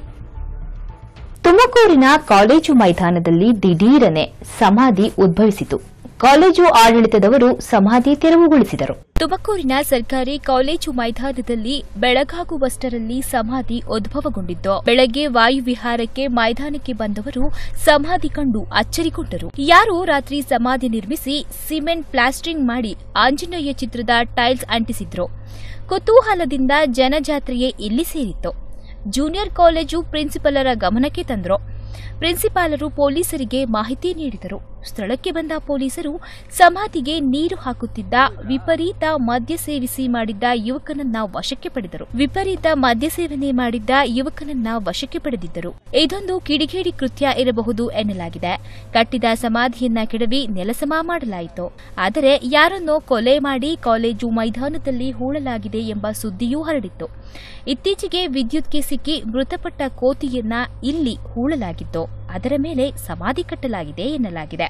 ತುಮಕೂರಿನ ಕಾಲೇಜು ಮೈದಾನದಲ್ಲಿ ದಿಢೀರನೆ ಸಮಾಧಿ ಉದ್ಭವಿಸಿತು ಕಾಲೇಜು ಆಡಳಿತದವರು ಸಮಾಧಿ ತೆರವುಗೊಳಿಸಿದರು ತುಮಕೂರಿನ ಸರ್ಕಾರಿ ಕಾಲೇಜು ಮೈದಾನದಲ್ಲಿ ಬೆಳಗಾಗುವಷ್ಟರಲ್ಲಿ ಸಮಾಧಿ ಉದ್ಭವಗೊಂಡಿದ್ದು ಬೆಳಗ್ಗೆ ವಾಯುವಿಹಾರಕ್ಕೆ ಮೈದಾನಕ್ಕೆ ಬಂದವರು ಸಮಾಧಿ ಕಂಡು ಅಚ್ಚರಿಗೊಂಡರು ಯಾರೋ ರಾತ್ರಿ ಸಮಾಧಿ ನಿರ್ಮಿಸಿ ಸಿಮೆಂಟ್ ಪ್ಲಾಸ್ಟರಿಂಗ್ ಮಾಡಿ ಆಂಜನೇಯ ಚಿತ್ರದ ಟೈಲ್ಸ್ ಅಂಟಿಸಿದ್ರು ಕುತೂಹಲದಿಂದ ಜನಜಾತ್ರೆಯೇ ಇಲ್ಲಿ ಸೇರಿತ್ತು ಜೂನಿಯರ್ ಕಾಲೇಜು ಪ್ರಿನ್ಸಿಪಲರ ಗಮನಕ್ಕೆ ತಂದರು ಪ್ರಿನ್ಸಿಪಾಲರು ಪೊಲೀಸರಿಗೆ ಮಾಹಿತಿ ನೀಡಿದರು ಸ್ಥಳಕ್ಕೆ ಬಂದ ಪೊಲೀಸರು ಸಮಾಧಿಗೆ ನೀರು ಹಾಕುತ್ತಿದ್ದ ವಿಪರೀತ ಮದ್ಯ ಸೇವಿಸಿ ಮಾಡಿದ್ದ ಯುವಕನನ್ನ ವಶಕ್ಕೆ ಪಡೆದರು ವಿಪರೀತ ಮದ್ಯ ಸೇವನೆ ಮಾಡಿದ್ದ ಯುವಕನನ್ನ ವಶಕ್ಕೆ ಪಡೆದಿದ್ದರು ಇದೊಂದು ಕಿಡಿಗೇಡಿ ಕೃತ್ಯ ಇರಬಹುದು ಎನ್ನಲಾಗಿದೆ ಕಟ್ಟಿದ ಸಮಾಧಿಯನ್ನ ಕೆಡವಿ ನೆಲಸಮ ಮಾಡಲಾಯಿತು ಆದರೆ ಯಾರನ್ನೋ ಕೊಲೆ ಮಾಡಿ ಕಾಲೇಜು ಮೈದಾನದಲ್ಲಿ ಹೂಳಲಾಗಿದೆ ಎಂಬ ಸುದ್ದಿಯೂ ಹರಡಿತ್ತು ಇತ್ತೀಚೆಗೆ ವಿದ್ಯುತ್ಗೆ ಸಿಕ್ಕಿ ಮೃತಪಟ್ಟ ಕೋತಿಯನ್ನ ಇಲ್ಲಿ ಹೂಳಲಾಗಿತ್ತು ಅದರ ಮೇಲೆ ಸಮಾಧಿ ಕಟ್ಟಲಾಗಿದೆ ಎನ್ನಲಾಗಿದೆ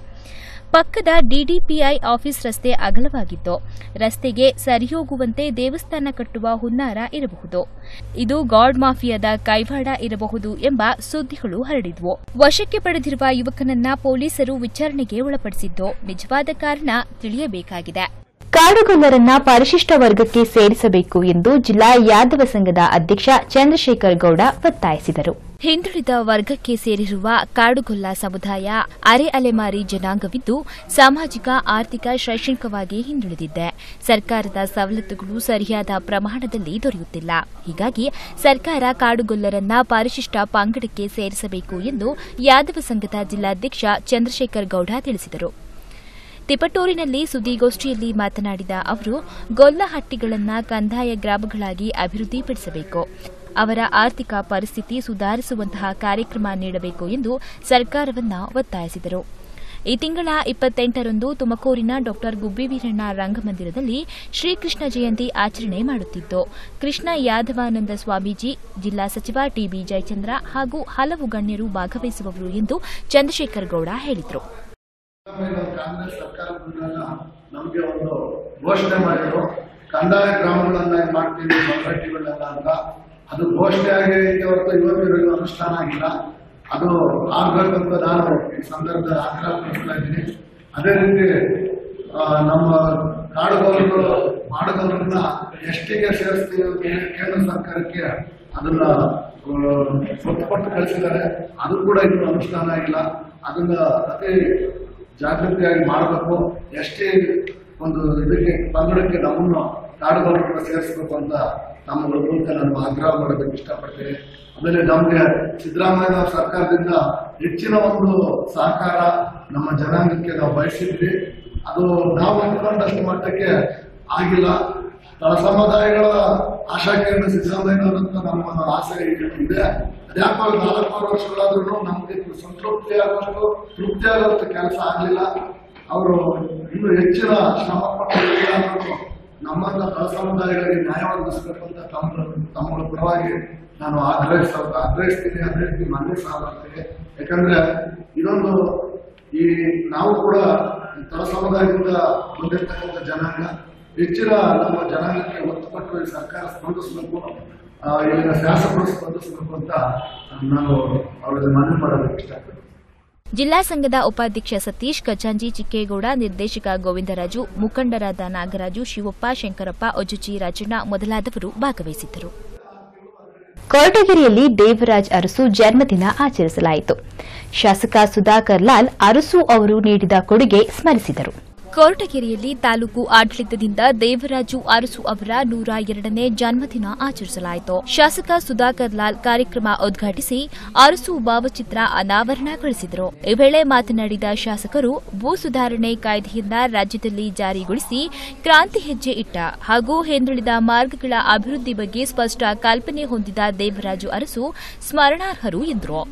ಪಕ್ಕದ ಡಿಡಿಪಿಐ ಆಫೀಸ್ ರಸ್ತೆ ಅಗಲವಾಗಿತ್ತು ರಸ್ತೆಗೆ ಸರಿಯೋಗುವಂತೆ ದೇವಸ್ಥಾನ ಕಟ್ಟುವ ಹುನ್ನಾರ ಇರಬಹುದು ಇದು ಗಾಡ್ ಮಾಫಿಯಾದ ಕೈವಾಡ ಇರಬಹುದು ಎಂಬ ಸುದ್ದಿಗಳು ಹರಡಿದ್ವು ವಶಕ್ಕೆ ಪಡೆದಿರುವ ಯುವಕನನ್ನ ಪೊಲೀಸರು ವಿಚಾರಣೆಗೆ ಒಳಪಡಿಸಿದ್ದು ನಿಜವಾದ ಕಾರಣ ತಿಳಿಯಬೇಕಾಗಿದೆ ಕಾಡುಗೊಲ್ಲರನ್ನ ಪರಿಶಿಷ್ಟ ವರ್ಗಕ್ಕೆ ಸೇರಿಸಬೇಕು ಎಂದು ಜಿಲ್ಲಾ ಯಾದವ ಸಂಘದ ಅಧ್ಯಕ್ಷ ಚಂದ್ರಶೇಖರ್ ಗೌಡ ಒತ್ತಾಯಿಸಿದರು ಹಿಂದುಳಿದ ವರ್ಗಕ್ಕೆ ಸೇರಿರುವ ಕಾಡುಗೊಲ್ಲ ಸಮುದಾಯ ಅರೆ ಅಲೆಮಾರಿ ಜನಾಂಗವಿದ್ದು ಸಾಮಾಜಿಕ ಆರ್ಥಿಕ ಶೈಕ್ಷಣಿಕವಾಗಿ ಹಿಂದುಳಿದಿದೆ ಸರ್ಕಾರದ ಸವಲತ್ತುಗಳು ಸರಿಯಾದ ಪ್ರಮಾಣದಲ್ಲಿ ದೊರೆಯುತ್ತಿಲ್ಲ ಹೀಗಾಗಿ ಸರ್ಕಾರ ಕಾಡುಗೊಲ್ಲರನ್ನ ಪರಿಶಿಷ್ಟ ಪಂಗಡಕ್ಕೆ ಸೇರಿಸಬೇಕು ಎಂದು ಯಾದವ ಸಂಘದ ಜಿಲ್ಲಾಧ್ಯಕ್ಷ ಚಂದ್ರಶೇಖರ್ ಗೌಡ ತಿಳಿಸಿದರು ತಿಪಟೂರಿನಲ್ಲಿ ಸುದ್ದಿಗೋಷ್ಠಿಯಲ್ಲಿ ಮಾತನಾಡಿದ ಅವರು ಗೊಲ್ಲಹಟ್ಟಿಗಳನ್ನು ಕಂದಾಯ ಗ್ರಾಮಗಳಾಗಿ ಅಭಿವೃದ್ಧಿಪಡಿಸಬೇಕು ಅವರ ಆರ್ಥಿಕ ಪರಿಸ್ಥಿತಿ ಸುಧಾರಿಸುವಂತಹ ಕಾರ್ಯಕ್ರಮ ನೀಡಬೇಕು ಎಂದು ಸರ್ಕಾರವನ್ನ ಒತ್ತಾಯಿಸಿದರು ಈ ತಿಂಗಳ ಇಪ್ಪತ್ತೆಂಟರಂದು ತುಮಕೂರಿನ ಡಾ ಗುಬ್ಬಿವೀರಣ್ಣ ರಂಗಮಂದಿರದಲ್ಲಿ ಶ್ರೀಕೃಷ್ಣ ಜಯಂತಿ ಆಚರಣೆ ಮಾಡುತ್ತಿದ್ದು ಕೃಷ್ಣ ಯಾದವಾನಂದ ಸ್ವಾಮೀಜಿ ಜಿಲ್ಲಾ ಸಚಿವ ಟಿಬಿ ಜಯಚಂದ್ರ ಹಾಗೂ ಹಲವು ಗಣ್ಯರು ಭಾಗವಹಿಸುವವರು ಎಂದು ಚಂದ್ರಶೇಖರ್ ಗೌಡ ಹೇಳಿದರು ಕಾಂಗ್ರೆಸ್ ಸರ್ಕಾರ ಬಂದಾಗ ನಮಗೆ ಒಂದು ಘೋಷಣೆ ಮಾಡಿದ್ರು ಕಂದಾಯ ಗ್ರಾಮಗಳನ್ನ ಮಾಡ್ತೀವಿ ಸೊಸೈಟಿಗಳನ್ನ ಅಂತ ಅದು ಘೋಷಣೆ ಆಗಿ ಹೊರತು ಇವತ್ತಿಗೂ ಅನುಷ್ಠಾನ ಆಗಿಲ್ಲ ಅದು ಆಗ್ಬೇಕಂತ ನಾನು ಈ ಸಂದರ್ಭದಲ್ಲಿ ಆಗ್ರಹ ಪಡಿಸ್ತಾ ಇದ್ದೀನಿ ಅದೇ ರೀತಿ ಆ, ನಮ್ಮ ಕಾಡುಗೋಲುಗಳು ಮಾಡುಗೋಲನ್ನ ಎಷ್ಟಿಗೆ ಸೇರಿಸ್ತೀವಿ ಅಂತ ಹೇಳಿ ಕೇಂದ್ರ ಸರ್ಕಾರಕ್ಕೆ ಅದನ್ನ ಆ, ಒತ್ತು ಕೊಟ್ಟು ಕಳಿಸಿದ್ದಾರೆ ಅದು ಕೂಡ ಇನ್ನೂ ಅನುಷ್ಠಾನ ಆಗಿಲ್ಲ ಅದನ್ನ ಅತಿ ಜಾಗೃತಿಯಾಗಿ ಮಾಡಬೇಕು ಎಷ್ಟೇ ಒಂದು ಇದಕ್ಕೆ ಪಂಗಡಕ್ಕೆ ನಮ್ಮನ್ನು ಕಾಡುಗೋಲನ್ನು ಸೇರಿಸಬೇಕು ಅಂತ ನಮ್ಮ ಮೂಲಕ ನಾನು ಆಗ್ರಹ ಮಾಡೋದಕ್ಕೆ ಇಷ್ಟಪಡ್ತೀನಿ ಆಮೇಲೆ ನಮ್ಗೆ ಸಿದ್ದರಾಮಯ್ಯ ಅವ್ರ ಸರ್ಕಾರದಿಂದ ಹೆಚ್ಚಿನ ಒಂದು ಸಹಕಾರ ನಮ್ಮ ಜನಾಂಗಕ್ಕೆ ನಾವು ಬಯಸಿದ್ವಿ ಅದು ನಾವು ಅಂದ್ಕೊಂಡಷ್ಟು ಮಟ್ಟಕ್ಕೆ ಆಗಿಲ್ಲ ತಳ ಸಮುದಾಯಗಳ ಆಶಾಕಿರಣ ಸಿದ್ದರಾಮಯ್ಯನವರಂತ ನಮ್ಮ ಒಂದು ಆಸೆ ಇದೆ ಅದ್ಯಾಕೋ ನಾಲ್ಕಾರು ವರ್ಷಗಳಾದ್ರೂ ನಮ್ಗೆ ಸಂತೃಪ್ತಿ ಆಗುವಷ್ಟು ತೃಪ್ತಿ ಆಗುವಷ್ಟು ಕೆಲಸ ಆಗಲಿಲ್ಲ ಅವರು ಇನ್ನು ಹೆಚ್ಚಿನ ಶ್ರಮ ಪಟ್ಟು ನಮ್ಮನ್ನ ತಳ ಸಮುದಾಯಗಳಿಗೆ ನ್ಯಾಯ ಒದಗಿಸಬೇಕು ಅಂತ ತಮ್ಮ ತಮ್ಮ ಪರವಾಗಿ ನಾನು ಆಗ್ರಹಿಸ ಆಗ್ರಹಿಸ್ತೀನಿ ಅದೇ ರೀತಿ ಮನವಿ ಸಹ ಮಾಡ್ತೀನಿ ಯಾಕಂದ್ರೆ ಇದೊಂದು ಈ ನಾವು ಕೂಡ ಈ ತಳ ಸಮುದಾಯದಿಂದ ಬಂದಿರ್ತಕ್ಕಂಥ ಜನಾಂಗ ಹೆಚ್ಚಿನ ನಮ್ಮ ಜನಾಂಗಕ್ಕೆ ಒತ್ತು ಕೊಟ್ಟು ಈ ಸರ್ಕಾರ ಸ್ಪಂದಿಸಬೇಕು ಆ, ಇಲ್ಲಿನ ಶಾಸಕರು ಸ್ಪಂದಿಸಬೇಕು ಅಂತ ನಾನು ಅವರಿಗೆ ಮನವಿ ಮಾಡೋದಕ್ಕೆ ಇಷ್ಟಪಡ್ತೀನಿ ಜಿಲ್ಲಾ ಸಂಘದ ಉಪಾಧ್ಯಕ್ಷ ಸತೀಶ್ ಖಜಾಂಜಿ ಚಿಕ್ಕೇಗೌಡ ನಿರ್ದೇಶಕ ಗೋವಿಂದರಾಜು ಮುಖಂಡರಾದ ನಾಗರಾಜು ಶಿವಪ್ಪ ಶಂಕರಪ್ಪ ಒಜುಚಿ ರಾಜಣ್ಣ ಮೊದಲಾದವರು ಭಾಗವಹಿಸಿದ್ದರು ಕೊರಟಗೆರೆಯಲ್ಲಿ ದೇವರಾಜ್ ಅರಸು ಜನ್ಮದಿನ ಆಚರಿಸಲಾಯಿತು ಶಾಸಕ ಸುಧಾಕರ್ ಲಾಲ್ ಅರಸು ಅವರು ನೀಡಿದ ಕೊಡುಗೆ ಸ್ಮರಿಸಿದರು ಕೊರಟಗೆರೆಯಲ್ಲಿ ತಾಲೂಕು ಆಡಳಿತದಿಂದ ದೇವರಾಜು ಅರಸು ಅವರ ನೂರ ಎರಡನೇ ಜನ್ಮದಿನ ಆಚರಿಸಲಾಯಿತು ಶಾಸಕ ಸುಧಾಕರ್ ಲಾಲ್ ಕಾರ್ಯಕ್ರಮ ಉದ್ಘಾಟಿಸಿ ಅರಸು ಭಾವಚಿತ್ರ ಅನಾವರಣಗೊಳಿಸಿದರು ಈ ವೇಳೆ ಮಾತನಾಡಿದ ಶಾಸಕರು ಭೂ ಸುಧಾರಣೆ ಕಾಯ್ದೆಯಿಂದ ರಾಜ್ಯದಲ್ಲಿ ಜಾರಿಗೊಳಿಸಿ ಕ್ರಾಂತಿ ಹೆಜ್ಜೆ ಇಟ್ಟ ಹಾಗೂ ಹಿಂದುಳಿದ ಮಾರ್ಗಗಳ ಅಭಿವೃದ್ಧಿ ಬಗ್ಗೆ ಸ್ಪಷ್ಟ ಕಲ್ಪನೆ ಹೊಂದಿದ ದೇವರಾಜು ಅರಸು ಸ್ಮರಣಾರ್ಹರು ಎಂದರು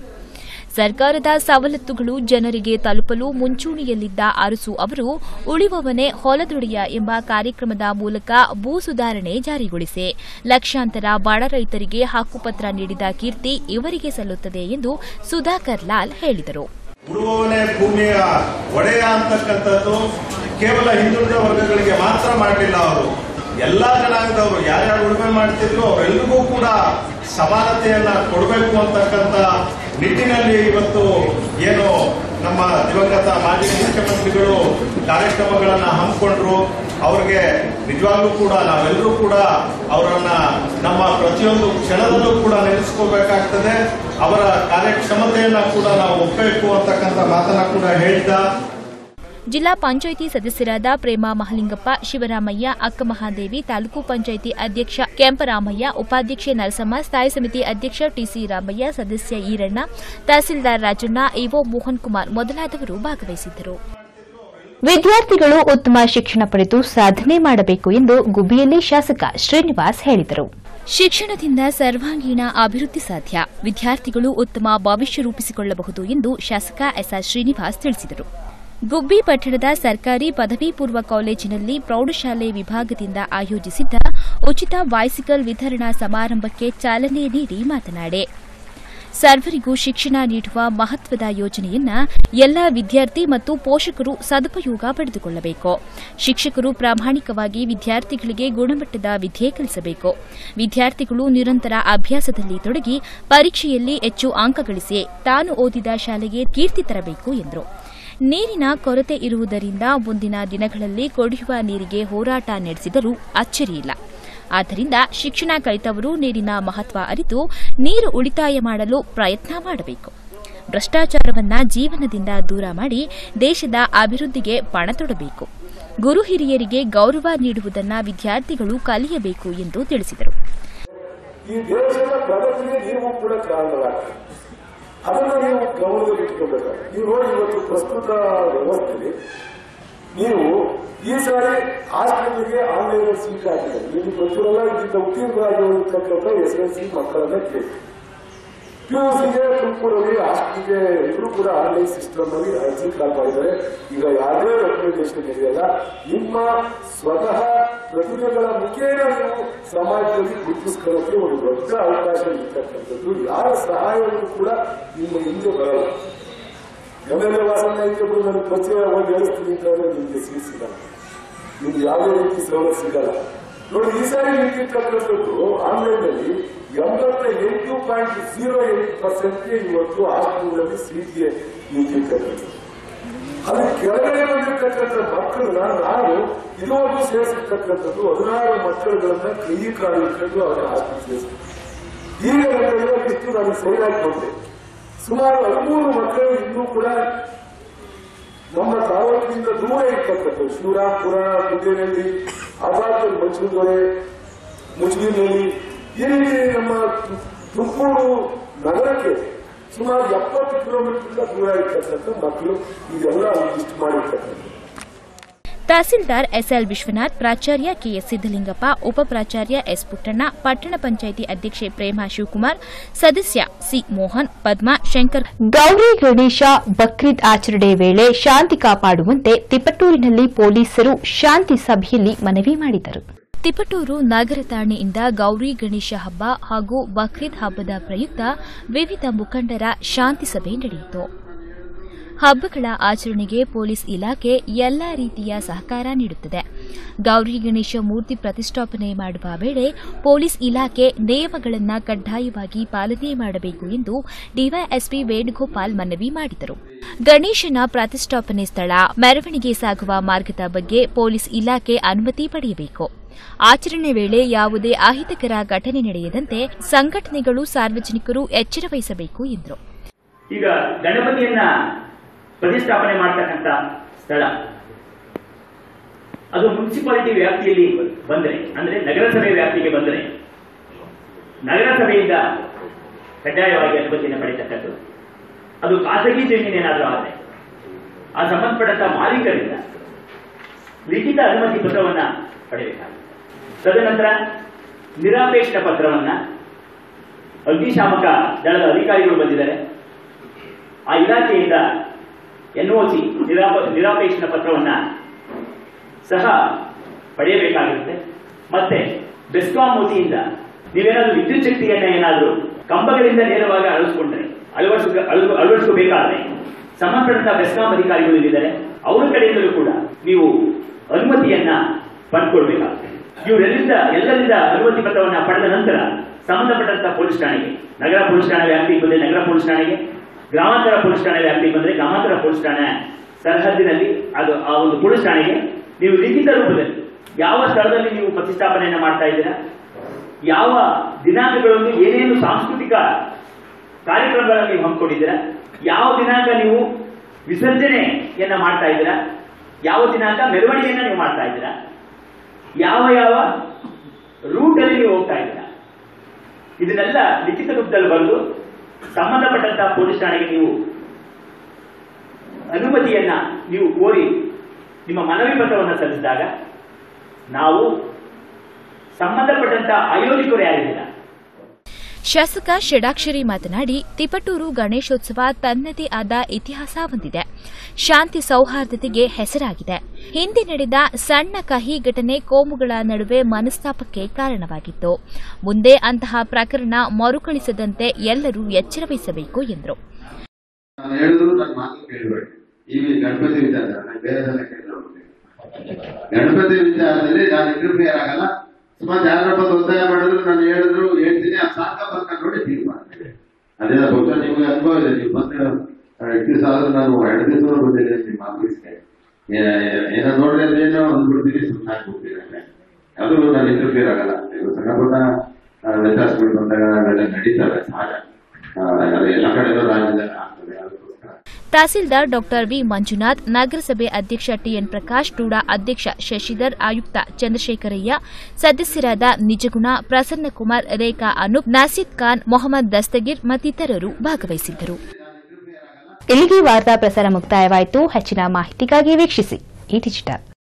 ಸರ್ಕಾರದ ಸವಲತ್ತುಗಳು ಜನರಿಗೆ ತಲುಪಲು ಮುಂಚೂಣಿಯಲ್ಲಿದ್ದ ಅರಸು ಅವರು ಉಳಿವವನೇ ಹೊಲದೊಡೆಯ ಎಂಬ ಕಾರ್ಯಕ್ರಮದ ಮೂಲಕ ಭೂ ಸುಧಾರಣೆ ಜಾರಿಗೊಳಿಸಿ ಲಕ್ಷಾಂತರ ಬಡ ರೈತರಿಗೆ ಹಕ್ಕುಪತ್ರ ನೀಡಿದ ಕೀರ್ತಿ ಇವರಿಗೆ ಸಲ್ಲುತ್ತದೆ ಎಂದು ಸುಧಾಕರ್ ಲಾಲ್ ಹೇಳಿದರು ಉಳುವವನೇ ಭೂಮಿಯ ಒಡೆಯ ಅಂತಕ್ಕಂಥದ್ದು ಕೇವಲ ಹಿಂದುಳಿದ ವರ್ಗಗಳಿಗೆ ಮಾತ್ರ ಮಾಡಲಿಲ್ಲ ಅವರು ಎಲ್ಲಾ ಜನಾಂಗದವರು ಯಾರ್ಯಾರು ಉಳುಮೆ ಮಾಡ್ತಿದ್ರು ಅವರೆಲ್ಲರಿಗೂ ಕೂಡ ಸಮಾನತೆಯನ್ನ ಕೊಡಬೇಕು ಅಂತಕ್ಕಂಥ ನಿಟ್ಟಿನಲ್ಲಿ ಇವತ್ತು ಏನು ನಮ್ಮ ದಿವಂಗತ ಮಾಜಿ ಮುಖ್ಯಮಂತ್ರಿಗಳು ಕಾರ್ಯಕ್ರಮಗಳನ್ನ ಹಮ್ಮಿಕೊಂಡ್ರು ಅವ್ರಿಗೆ ನಿಜವಾಗ್ಲೂ ಕೂಡ ನಾವೆಲ್ಲರೂ ಕೂಡ ಅವರನ್ನ ನಮ್ಮ ಪ್ರತಿಯೊಂದು ಕ್ಷಣದಲ್ಲೂ ಕೂಡ ನೆನೆಸ್ಕೋಬೇಕಾಗ್ತದೆ ಅವರ ಕಾರ್ಯಕ್ಷಮತೆಯನ್ನ ಕೂಡ ನಾವು ಒಪ್ಪಬೇಕು ಅಂತಕ್ಕಂಥ ಮಾತನ್ನ ಕೂಡ ಹೇಳ್ತಾ ಜಿಲ್ಲಾ ಪಂಚಾಯಿತಿ ಸದಸ್ಯರಾದ ಪ್ರೇಮಾ ಮಹಲಿಂಗಪ್ಪ ಶಿವರಾಮಯ್ಯ ಅಕ್ಕಮಹಾದೇವಿ ತಾಲೂಕು ಪಂಚಾಯಿತಿ ಅಧ್ಯಕ್ಷ ಕೆಂಪರಾಮಯ್ಯ ಉಪಾಧ್ಯಕ್ಷೆ ನರಸಮ್ಮ ಸ್ಥಾಯಿ ಸಮಿತಿ ಅಧ್ಯಕ್ಷ ಟಿಸಿ ರಾಮಯ್ಯ ಸದಸ್ಯ ಈರಣ್ಣ ತಹಸೀಲ್ದಾರ್ ರಾಜಣ್ಣ ಇಒ ಮೋಹನ್ ಕುಮಾರ್ ಮೊದಲಾದವರು ಭಾಗವಹಿಸಿದ್ದರು ವಿದ್ಯಾರ್ಥಿಗಳು ಉತ್ತಮ ಶಿಕ್ಷಣ ಪಡೆದು ಸಾಧನೆ ಮಾಡಬೇಕು ಎಂದು ಗುಬ್ಬಿಯಲ್ಲಿ ಶಾಸಕ ಶ್ರೀನಿವಾಸ್ ಹೇಳಿದರು ಶಿಕ್ಷಣದಿಂದ ಸರ್ವಾಂಗೀಣ ಅಭಿವೃದ್ಧಿ ಸಾಧ್ಯ ವಿದ್ಯಾರ್ಥಿಗಳು ಉತ್ತಮ ಭವಿಷ್ಯ ರೂಪಿಸಿಕೊಳ್ಳಬಹುದು ಎಂದು ಶಾಸಕ ಎಸ್ಆರ್ ಶ್ರೀನಿವಾಸ್ ತಿಳಿಸಿದರು ಗುಬ್ಬಿ ಪಟ್ಟಣದ ಸರ್ಕಾರಿ ಪದವಿ ಪೂರ್ವ ಕಾಲೇಜಿನಲ್ಲಿ ಪ್ರೌಢಶಾಲೆ ವಿಭಾಗದಿಂದ ಆಯೋಜಿಸಿದ್ದ ಉಚಿತ ಬೈಸಿಕಲ್ ವಿತರಣಾ ಸಮಾರಂಭಕ್ಕೆ ಚಾಲನೆ ನೀಡಿ ಮಾತನಾಡಿ ಸರ್ವರಿಗೂ ಶಿಕ್ಷಣ ನೀಡುವ ಮಹತ್ವದ ಯೋಜನೆಯನ್ನ ಎಲ್ಲ ವಿದ್ಯಾರ್ಥಿ ಮತ್ತು ಪೋಷಕರು ಸದುಪಯೋಗ ಪಡೆದುಕೊಳ್ಳಬೇಕು ಶಿಕ್ಷಕರು ಪ್ರಾಮಾಣಿಕವಾಗಿ ವಿದ್ಯಾರ್ಥಿಗಳಿಗೆ ಗುಣಮಟ್ಟದ ವಿದ್ಯೆ ಕಲಿಸಬೇಕು ವಿದ್ಯಾರ್ಥಿಗಳು ನಿರಂತರ ಅಭ್ಯಾಸದಲ್ಲಿ ತೊಡಗಿ ಪರೀಕ್ಷೆಯಲ್ಲಿ ಹೆಚ್ಚು ಅಂಕ ಗಳಿಸಿ ತಾನು ಓದಿದ ಶಾಲೆಗೆ ಕೀರ್ತಿ ತರಬೇಕು ಎಂದರು ನೀರಿನ ಕೊರತೆ ಇರುವುದರಿಂದ ಮುಂದಿನ ದಿನಗಳಲ್ಲಿ ಕುಡಿಯುವ ನೀರಿಗೆ ಹೋರಾಟ ನಡೆಸಿದರೂ ಅಚ್ಚರಿಯಿಲ್ಲ ಆದ್ದರಿಂದ ಶಿಕ್ಷಣ ಕಲಿತವರು ನೀರಿನ ಮಹತ್ವ ಅರಿತು ನೀರು ಉಳಿತಾಯ ಮಾಡಲು ಪ್ರಯತ್ನ ಮಾಡಬೇಕು ಭ್ರಷ್ಟಾಚಾರವನ್ನ ಜೀವನದಿಂದ ದೂರ ಮಾಡಿ ದೇಶದ ಅಭಿವೃದ್ಧಿಗೆ ಪಣ ತೊಡಬೇಕು ಗುರು ಹಿರಿಯರಿಗೆ ಗೌರವ ನೀಡುವುದನ್ನ ವಿದ್ಯಾರ್ಥಿಗಳು ಕಲಿಯಬೇಕು ಎಂದು ತಿಳಿಸಿದರು ಈ ದೇಶದ ಪ್ರಗತಿಗೆ ನೀವು ಕೂಡ ಕಾರಣರಾಗ್ತದೆ ಅದನ್ನು ನೀವು ಗಮನದಲ್ಲಿಟ್ಕೋಬೇಕಾಗುತ್ತೆ ನೀವು ನೋಡಿ ಇವತ್ತು ಪ್ರಸ್ತುತ ವ್ಯವಸ್ಥೆಯಲ್ಲಿ ನೀವು ಈ ಸಾರಿ ಹಾಸ್ಟೆಲ್ಗೆ ಆನ್ಲೈನ್ ಸೀಟ್ ಹಾಕಿದ್ದಾರೆ ನಿಮಗೆ ಗೊತ್ತಿರಲ್ಲ ಇದರಿಂದ ಉತ್ತೀರ್ಣರಾಗಿರ್ತಕ್ಕಂಥ ಎಸ್ ಎಲ್ ಸಿ ಮಕ್ಕಳನ್ನ ಕೇಳಿ ಪಿಯುಸಿಗೆ ತುಮಕೂರಲ್ಲಿ ಹಾಸ್ಟೆಲ್ಗೆ ಇವರು ಕೂಡ ಆನ್ಲೈನ್ ಸಿಸ್ಟಮ್ ಅಲ್ಲಿ ಅರ್ಜಿ ಕಾಲ್ತಾ ಇದ್ದಾರೆ ಈಗ ಯಾವುದೇ ರೆಕಮೆಂಡೇಶನ್ ಇದೆಯಲ್ಲ ನಿಮ್ಮ ಸ್ವತಃ ಪ್ರತಿಭೆಗಳ ಮುಖೇನ ನೀವು ಸಮಾಜದಲ್ಲಿ ಗುರುತಿಸ್ಕೊಳ್ಳೋಕೆ ಒಂದು ದೊಡ್ಡ ಅವಕಾಶ ಇರ್ತಕ್ಕಂಥದ್ದು ಯಾರ ಸಹಾಯವನ್ನು ಕೂಡ ನಿಮ್ಮ ಹಿಂದೆ ಬರಲ್ಲ ಎಮ್ಎಲ್ಎ ವಾಸನ ಇದ್ದప్పుడు ನನಗೆ ಪರಿಚಯ ಒಂದು ಹೇಳಿಸ್ತೀನಿ ಅಂತಂದ್ರೆ ನಿಮಗೆ ಸೀಟ್ ಸಿಗಲ್ಲ ನಿಮ್ಗೆ ಯಾವುದೇ ರೀತಿ ಸವಲತ್ತು ಸಿಗಲ್ಲ ನೋಡಿ ಈ ಸಾರಿ ನೀಡಿರ್ತಕ್ಕಂಥದ್ದು ಆನ್ಲೈನ್ ನಲ್ಲಿ ಎಂಬತ್ತ ಎಂಟು ಪಾಯಿಂಟ್ ಜೀರೋ ಎಂಟು ಪರ್ಸೆಂಟ್ಗೆ ಇವತ್ತು ಹಾಸ್ಟೆಲ್ನಲ್ಲಿ ಸೀಟ್ಗೆ ನೀಡಿರ್ತಕ್ಕಂಥದ್ದು ಅದು ಕೆಳಗಡೆ ಬಂದಿರತಕ್ಕಂಥ ಮಕ್ಕಳನ್ನ ನಾನು ಇದುವರೆಗೂ ಸೇರಿಸಿರ್ತಕ್ಕಂಥದ್ದು ಹದಿನಾರು ಮಕ್ಕಳುಗಳನ್ನ ಕೈ ಕಾಲು ಇಟ್ಕೊಂಡು ಅವರ ಹಾಸ್ಟೆಲ್ ಸೇರಿಸಿದೆ ಈಗ ನನ್ನ ಇಷ್ಟು ನಾನು ಸರಿಯಾಗಿ ಬಂದೆ ಸುಮಾರು ಹದಿಮೂರು ಮಕ್ಕಳು ಇನ್ನೂ ಕೂಡ ನಮ್ಮ ತಾಲೂಕಿನಿಂದ ದೂರ ಇರ್ತಕ್ಕಂಥ ಶಿವರಾಂಪುರ ಗುಡ್ಡೇನಹಳ್ಳಿ ಆಜಾದ್ ಮಂಚೂದೊರೆ ಮುಚ್ಲಿನಹಳ್ಳಿ ಈ ರೀತಿ ನಮ್ಮ ತುಮಕೂರು ನಗರಕ್ಕೆ ಸುಮಾರು ಎಪ್ಪತ್ತು ಕಿಲೋಮೀಟರ್ ದೂರ ಇರ್ತಕ್ಕಂಥ ಮಕ್ಕಳು ಇದೆಲ್ಲ ಲಿಸ್ಟ್ ಮಾಡಿರ್ತಕ್ಕಂಥ ತಹಸೀಲ್ದಾರ್ ಎಸ್ಎಲ್ ವಿಶ್ವನಾಥ್ ಪ್ರಾಚಾರ್ಯ ಕೆಎಸ್ ಸಿದ್ದಲಿಂಗಪ್ಪ ಉಪಪ್ರಾಚಾರ್ಯ ಎಸ್ ಪುಟ್ಟಣ್ಣ ಪಟ್ಟಣ ಪಂಚಾಯಿತಿ ಅಧ್ಯಕ್ಷೆ ಪ್ರೇಮಾ ಶಿವಕುಮಾರ್ ಸದಸ್ಯ ಸಿ ಮೋಹನ್ ಪದ್ಮಾ ಶಂಕರ್ ಗೌರಿ ಗಣೇಶ ಬಕ್ರೀದ್ ಆಚರಣೆ ವೇಳೆ ಶಾಂತಿ ಕಾಪಾಡುವಂತೆ ತಿಪಟೂರಿನಲ್ಲಿ ಪೊಲೀಸರು ಶಾಂತಿ ಸಭೆಯಲ್ಲಿ ಮನವಿ ಮಾಡಿದರು ತಿಪಟೂರು ನಗರ ಠಾಣೆಯಿಂದ ಗೌರಿ ಗಣೇಶ ಹಬ್ಬ ಹಾಗೂ ಬಕ್ರೀದ್ ಹಬ್ಬದ ಪ್ರಯುಕ್ತ ವಿವಿಧ ಮುಖಂಡರ ಶಾಂತಿ ಸಭೆ ನಡೆಯಿತು ಹಬ್ಬಗಳ ಆಚರಣೆಗೆ ಪೊಲೀಸ್ ಇಲಾಖೆ ಎಲ್ಲಾ ರೀತಿಯ ಸಹಕಾರ ನೀಡುತ್ತದೆ ಗೌರಿ ಗಣೇಶ ಮೂರ್ತಿ ಪ್ರತಿಷ್ಠಾಪನೆ ಮಾಡುವ ವೇಳೆ ಪೊಲೀಸ್ ಇಲಾಖೆ ನಿಯಮಗಳನ್ನು ಕಡ್ಡಾಯವಾಗಿ ಪಾಲನೆ ಮಾಡಬೇಕು ಎಂದು ಡಿವೈಎಸ್ಪಿ ವೇಣುಗೋಪಾಲ್ ಮನವಿ ಮಾಡಿದರು ಗಣೇಶನ ಪ್ರತಿಷ್ಠಾಪನೆ ಸ್ಥಳ ಮೆರವಣಿಗೆ ಸಾಗುವ ಮಾರ್ಗದ ಬಗ್ಗೆ ಪೊಲೀಸ್ ಇಲಾಖೆ ಅನುಮತಿ ಪಡೆಯಬೇಕು ಆಚರಣೆ ವೇಳೆ ಯಾವುದೇ ಅಹಿತಕರ ಘಟನೆ ನಡೆಯದಂತೆ ಸಂಘಟನೆಗಳು ಸಾರ್ವಜನಿಕರು ಎಚ್ಚರ ವಹಿಸಬೇಕು ಎಂದರು ಈಗ ಗಣಪತಿಯನ್ನ ಪ್ರತಿಷ್ಠಾಪನೆ ಮಾಡತಕ್ಕಂತ ಸ್ಥಳ ಅದು ಮುನ್ಸಿಪಾಲಿಟಿ ವ್ಯಾಪ್ತಿಯಲ್ಲಿ ಬಂದರೆ ಅಂದ್ರೆ ನಗರಸಭೆ ವ್ಯಾಪ್ತಿಗೆ ಬಂದರೆ ನಗರಸಭೆಯಿಂದ ಕಡ್ಡಾಯವಾಗಿ ಅನುಮತಿಯನ್ನು ಪಡೆಯತಕ್ಕದ್ದು ಅದು ಖಾಸಗಿ ಜಮೀನೇನಾದರೂ ಆದರೆ ಆ ಸಂಬಂಧಪಟ್ಟಂತ ಮಾಲೀಕರಿಂದ ಲಿಖಿತ ಅನುಮತಿ ಪತ್ರವನ್ನ ಪಡೆಯಬೇಕಾಗುತ್ತೆ ತದನಂತರ ನಿರಾಪೇಕ್ಷ ಪತ್ರವನ್ನ ಅಗ್ನಿಶಾಮಕ ದಳದ ಅಧಿಕಾರಿಗಳು ಬಂದಿದ್ದಾರೆ ಆ ಇಲಾಖೆಯಿಂದ ಎನ್ಒಸಿ ನಿರಾಪೇಕ್ಷಣ ಪತ್ರವನ್ನ ಸಹ ಪಡೆಯಬೇಕಾಗಿರುತ್ತೆ ಮತ್ತೆ ಬೆಸ್ಕಾಂ ವತಿಯಿಂದ ನೀವೇನಾದ್ರೂ ವಿದ್ಯುತ್ ಶಕ್ತಿಯನ್ನ ಏನಾದ್ರೂ ಕಂಬಗಳಿಂದ ನೇರವಾಗಿ ಅಳವಡಿಸ್ಕೊಂಡ್ರೆ ಅಳವಡಿಸ ಅಳವಡಿಸಬೇಕಾದ್ರೆ ಸಂಬಂಧಪಟ್ಟ ಬೆಸ್ಕಾಂ ಅಧಿಕಾರಿಗಳು ಇಲ್ಲಿದ್ದಾರೆ ಅವರ ಕಡೆಯಿಂದಲೂ ಕೂಡ ನೀವು ಅನುಮತಿಯನ್ನ ಪಡ್ಕೊಳ್ಬೇಕಾಗುತ್ತೆ ಇವರೆಲ್ಲಿಂದ ಎಲ್ಲರಿಂದ ಅನುಮತಿ ಪತ್ರವನ್ನ ಪಡೆದ ನಂತರ ಸಂಬಂಧಪಟ್ಟಂತ ಪೊಲೀಸ್ ಠಾಣೆಗೆ ನಗರ ಪೊಲೀಸ್ ಠಾಣೆ ವ್ಯಾಪ್ತಿಗೆ ಬಂದ್ರೆ ನಗರ ಪೊಲೀಸ್ ಠಾಣೆಗೆ ಗ್ರಾಮಾಂತರ ಪೊಲೀಸ್ ಠಾಣೆ ವ್ಯಾಪ್ತಿಗೆ ಬಂದ್ರೆ ಗ್ರಾಮಾಂತರ ಪೊಲೀಸ್ ಠಾಣೆ ಸರಹದ್ದಿನಲ್ಲಿ ಅದು ಆ ಒಂದು ಪೊಲೀಸ್ ಠಾಣೆಗೆ ನೀವು ಲಿಖಿತ ರೂಪದಲ್ಲಿ ಯಾವ ಸ್ಥಳದಲ್ಲಿ ನೀವು ಪ್ರತಿಷ್ಠಾಪನೆಯನ್ನ ಮಾಡ್ತಾ ಇದ್ದೀರಾ ಯಾವ ದಿನಾಂಕಗಳನ್ನು ಏನೇನು ಸಾಂಸ್ಕೃತಿಕ ಕಾರ್ಯಕ್ರಮಗಳನ್ನು ನೀವು ಹಮ್ಮಿಕೊಂಡಿದ್ದೀರಾ ಯಾವ ದಿನಾಂಕ ನೀವು ವಿಸರ್ಜನೆಯನ್ನ ಮಾಡ್ತಾ ಇದ್ದೀರಾ ಯಾವ ದಿನಾಂಕ ಮೆರವಣಿಗೆಯನ್ನ ನೀವು ಮಾಡ್ತಾ ಇದ್ದೀರಾ ಯಾವ ಯಾವ ರೂಟ್ ಅಲ್ಲಿ ನೀವು ಹೋಗ್ತಾ ಇದ್ದೀರಾ ಇದನ್ನೆಲ್ಲ ಲಿಖಿತ ರೂಪದಲ್ಲಿ ಬರೆದು ಸಂಬಂಧಪಟ್ಟಂತಹ ಪೊಲೀಸ್ ಠಾಣೆಗೆ ನೀವು ಅನುಮತಿಯನ್ನ ನೀವು ಕೋರಿ ನಿಮ್ಮ ಮನವಿ ಪತ್ರವನ್ನು ಸಲ್ಲಿಸಿದಾಗ ನಾವು ಸಂಬಂಧಪಟ್ಟಂತ ಆಯೋಜಕರು ಯಾರಿದ್ದೀರಾ ಶಾಸಕ ಷಡಾಕ್ಷರಿ ಮಾತನಾಡಿ ತಿಪಟೂರು ಗಣೇಶೋತ್ಸವ ತನ್ನದೇ ಆದ ಇತಿಹಾಸ ಹೊಂದಿದೆ ಶಾಂತಿ ಸೌಹಾರ್ದತೆಗೆ ಹೆಸರಾಗಿದೆ ಹಿಂದೆ ನಡೆದ ಸಣ್ಣ ಕಹಿ ಘಟನೆ ಕೋಮುಗಳ ನಡುವೆ ಮನಸ್ತಾಪಕ್ಕೆ ಕಾರಣವಾಗಿತ್ತು ಮುಂದೆ ಅಂತಹ ಪ್ರಕರಣ ಮರುಕಳಿಸದಂತೆ ಎಲ್ಲರೂ ಎಚ್ಚರ ವಹಿಸಬೇಕು ಎಂದರು ನಾನು ಹೇಳಿದ್ರು ನನ್ನ ಮಾತು ಕೇಳಬೇಡಿ ಈ ಗಣಪತಿ ವಿಚಾರ ನಾನು ಬೇರೆ ಜನ ಕೇಳಿದ್ರು ಗಣಪತಿ ವಿಚಾರದಲ್ಲಿ ನಾನು ಇಂಟರ್ಫಿಯರ್ ಆಗಲ್ಲ ಸುಮಾರು ಯಾರ ಬಂದು ಒತ್ತಾಯ ಮಾಡಿದ್ರು ನಾನು ಹೇಳಿದ್ರು ಹೇಳ್ತೀನಿ ಆ ಸಾಕ ಬರ್ಕೊಂಡು ನೋಡಿ ತೀರ್ಮಾನ ಅದೇ ಬಹುಶಃ ನಿಮ್ಗೆ ಅನುಭವ ಇದೆ ನೀವು ಬಂದು ಎರಡು ದಿವಸ ಆದ್ರೂ ನಾನು ಎರಡು ದಿವಸ ಬಂದಿದ್ದೀನಿ ನಿಮ್ಮ ಆಫೀಸ್ಗೆ ಏನೋ ನೋಡ್ರಿ ಅದೇನೋ ಅಂದ್ಬಿಡ್ತೀನಿ ಸುಮ್ಮನೆ ಆಗ್ಬಿಡ್ತೀನಿ ಅದು ನಾನು ಇಂಟರ್ಫಿಯರ್ ಆಗಲ್ಲ ಇವು ಸಣ್ಣ ಪುಟ್ಟ ಆ, ವ್ಯತ್ಯಾಸಗಳು ಬಂದಾಗ ಅವೆಲ್ಲ ನಡೀತವೆ ಸಹಜ ಆ, ಅದು ಎಲ್ಲ ಕಡೆನೂ ರಾಜ್ಯದಲ್ಲಿ ಆಗ್ತದೆ ಅದಕ್ಕೋಸ್ಕರ ತಹಸೀಲ್ದಾರ್ ಡಾ ವಿ ಮಂಜುನಾಥ್ ನಗರಸಭೆ ಅಧ್ಯಕ್ಷ ಟಿಎನ್ ಪ್ರಕಾಶ್ ಟೂಡಾ ಅಧ್ಯಕ್ಷ ಶಶಿಧರ್ ಆಯುಕ್ತ ಚಂದ್ರಶೇಖರಯ್ಯ ಸದಸ್ಯರಾದ ನಿಜಗುಣ ಪ್ರಸನ್ನಕುಮಾರ್ ರೇಖಾ ಅನೂಪ್ ನಾಸಿದ್ ಖಾನ್ ಮೊಹಮ್ಮದ್ ದಸ್ತಗೀರ್ ಮತ್ತಿತರರು ಭಾಗವಹಿಸಿದ್ದರು ಇಲ್ಲಿಗೆ ವಾರ್ತಾ ಪ್ರಸಾರ ಮುಕ್ತಾಯವಾಯಿತು ಹೆಚ್ಚಿನ ಮಾಹಿತಿಗಾಗಿ ವೀಕ್ಷಿಸಿ ಈ ಡಿಜಿಟಲ್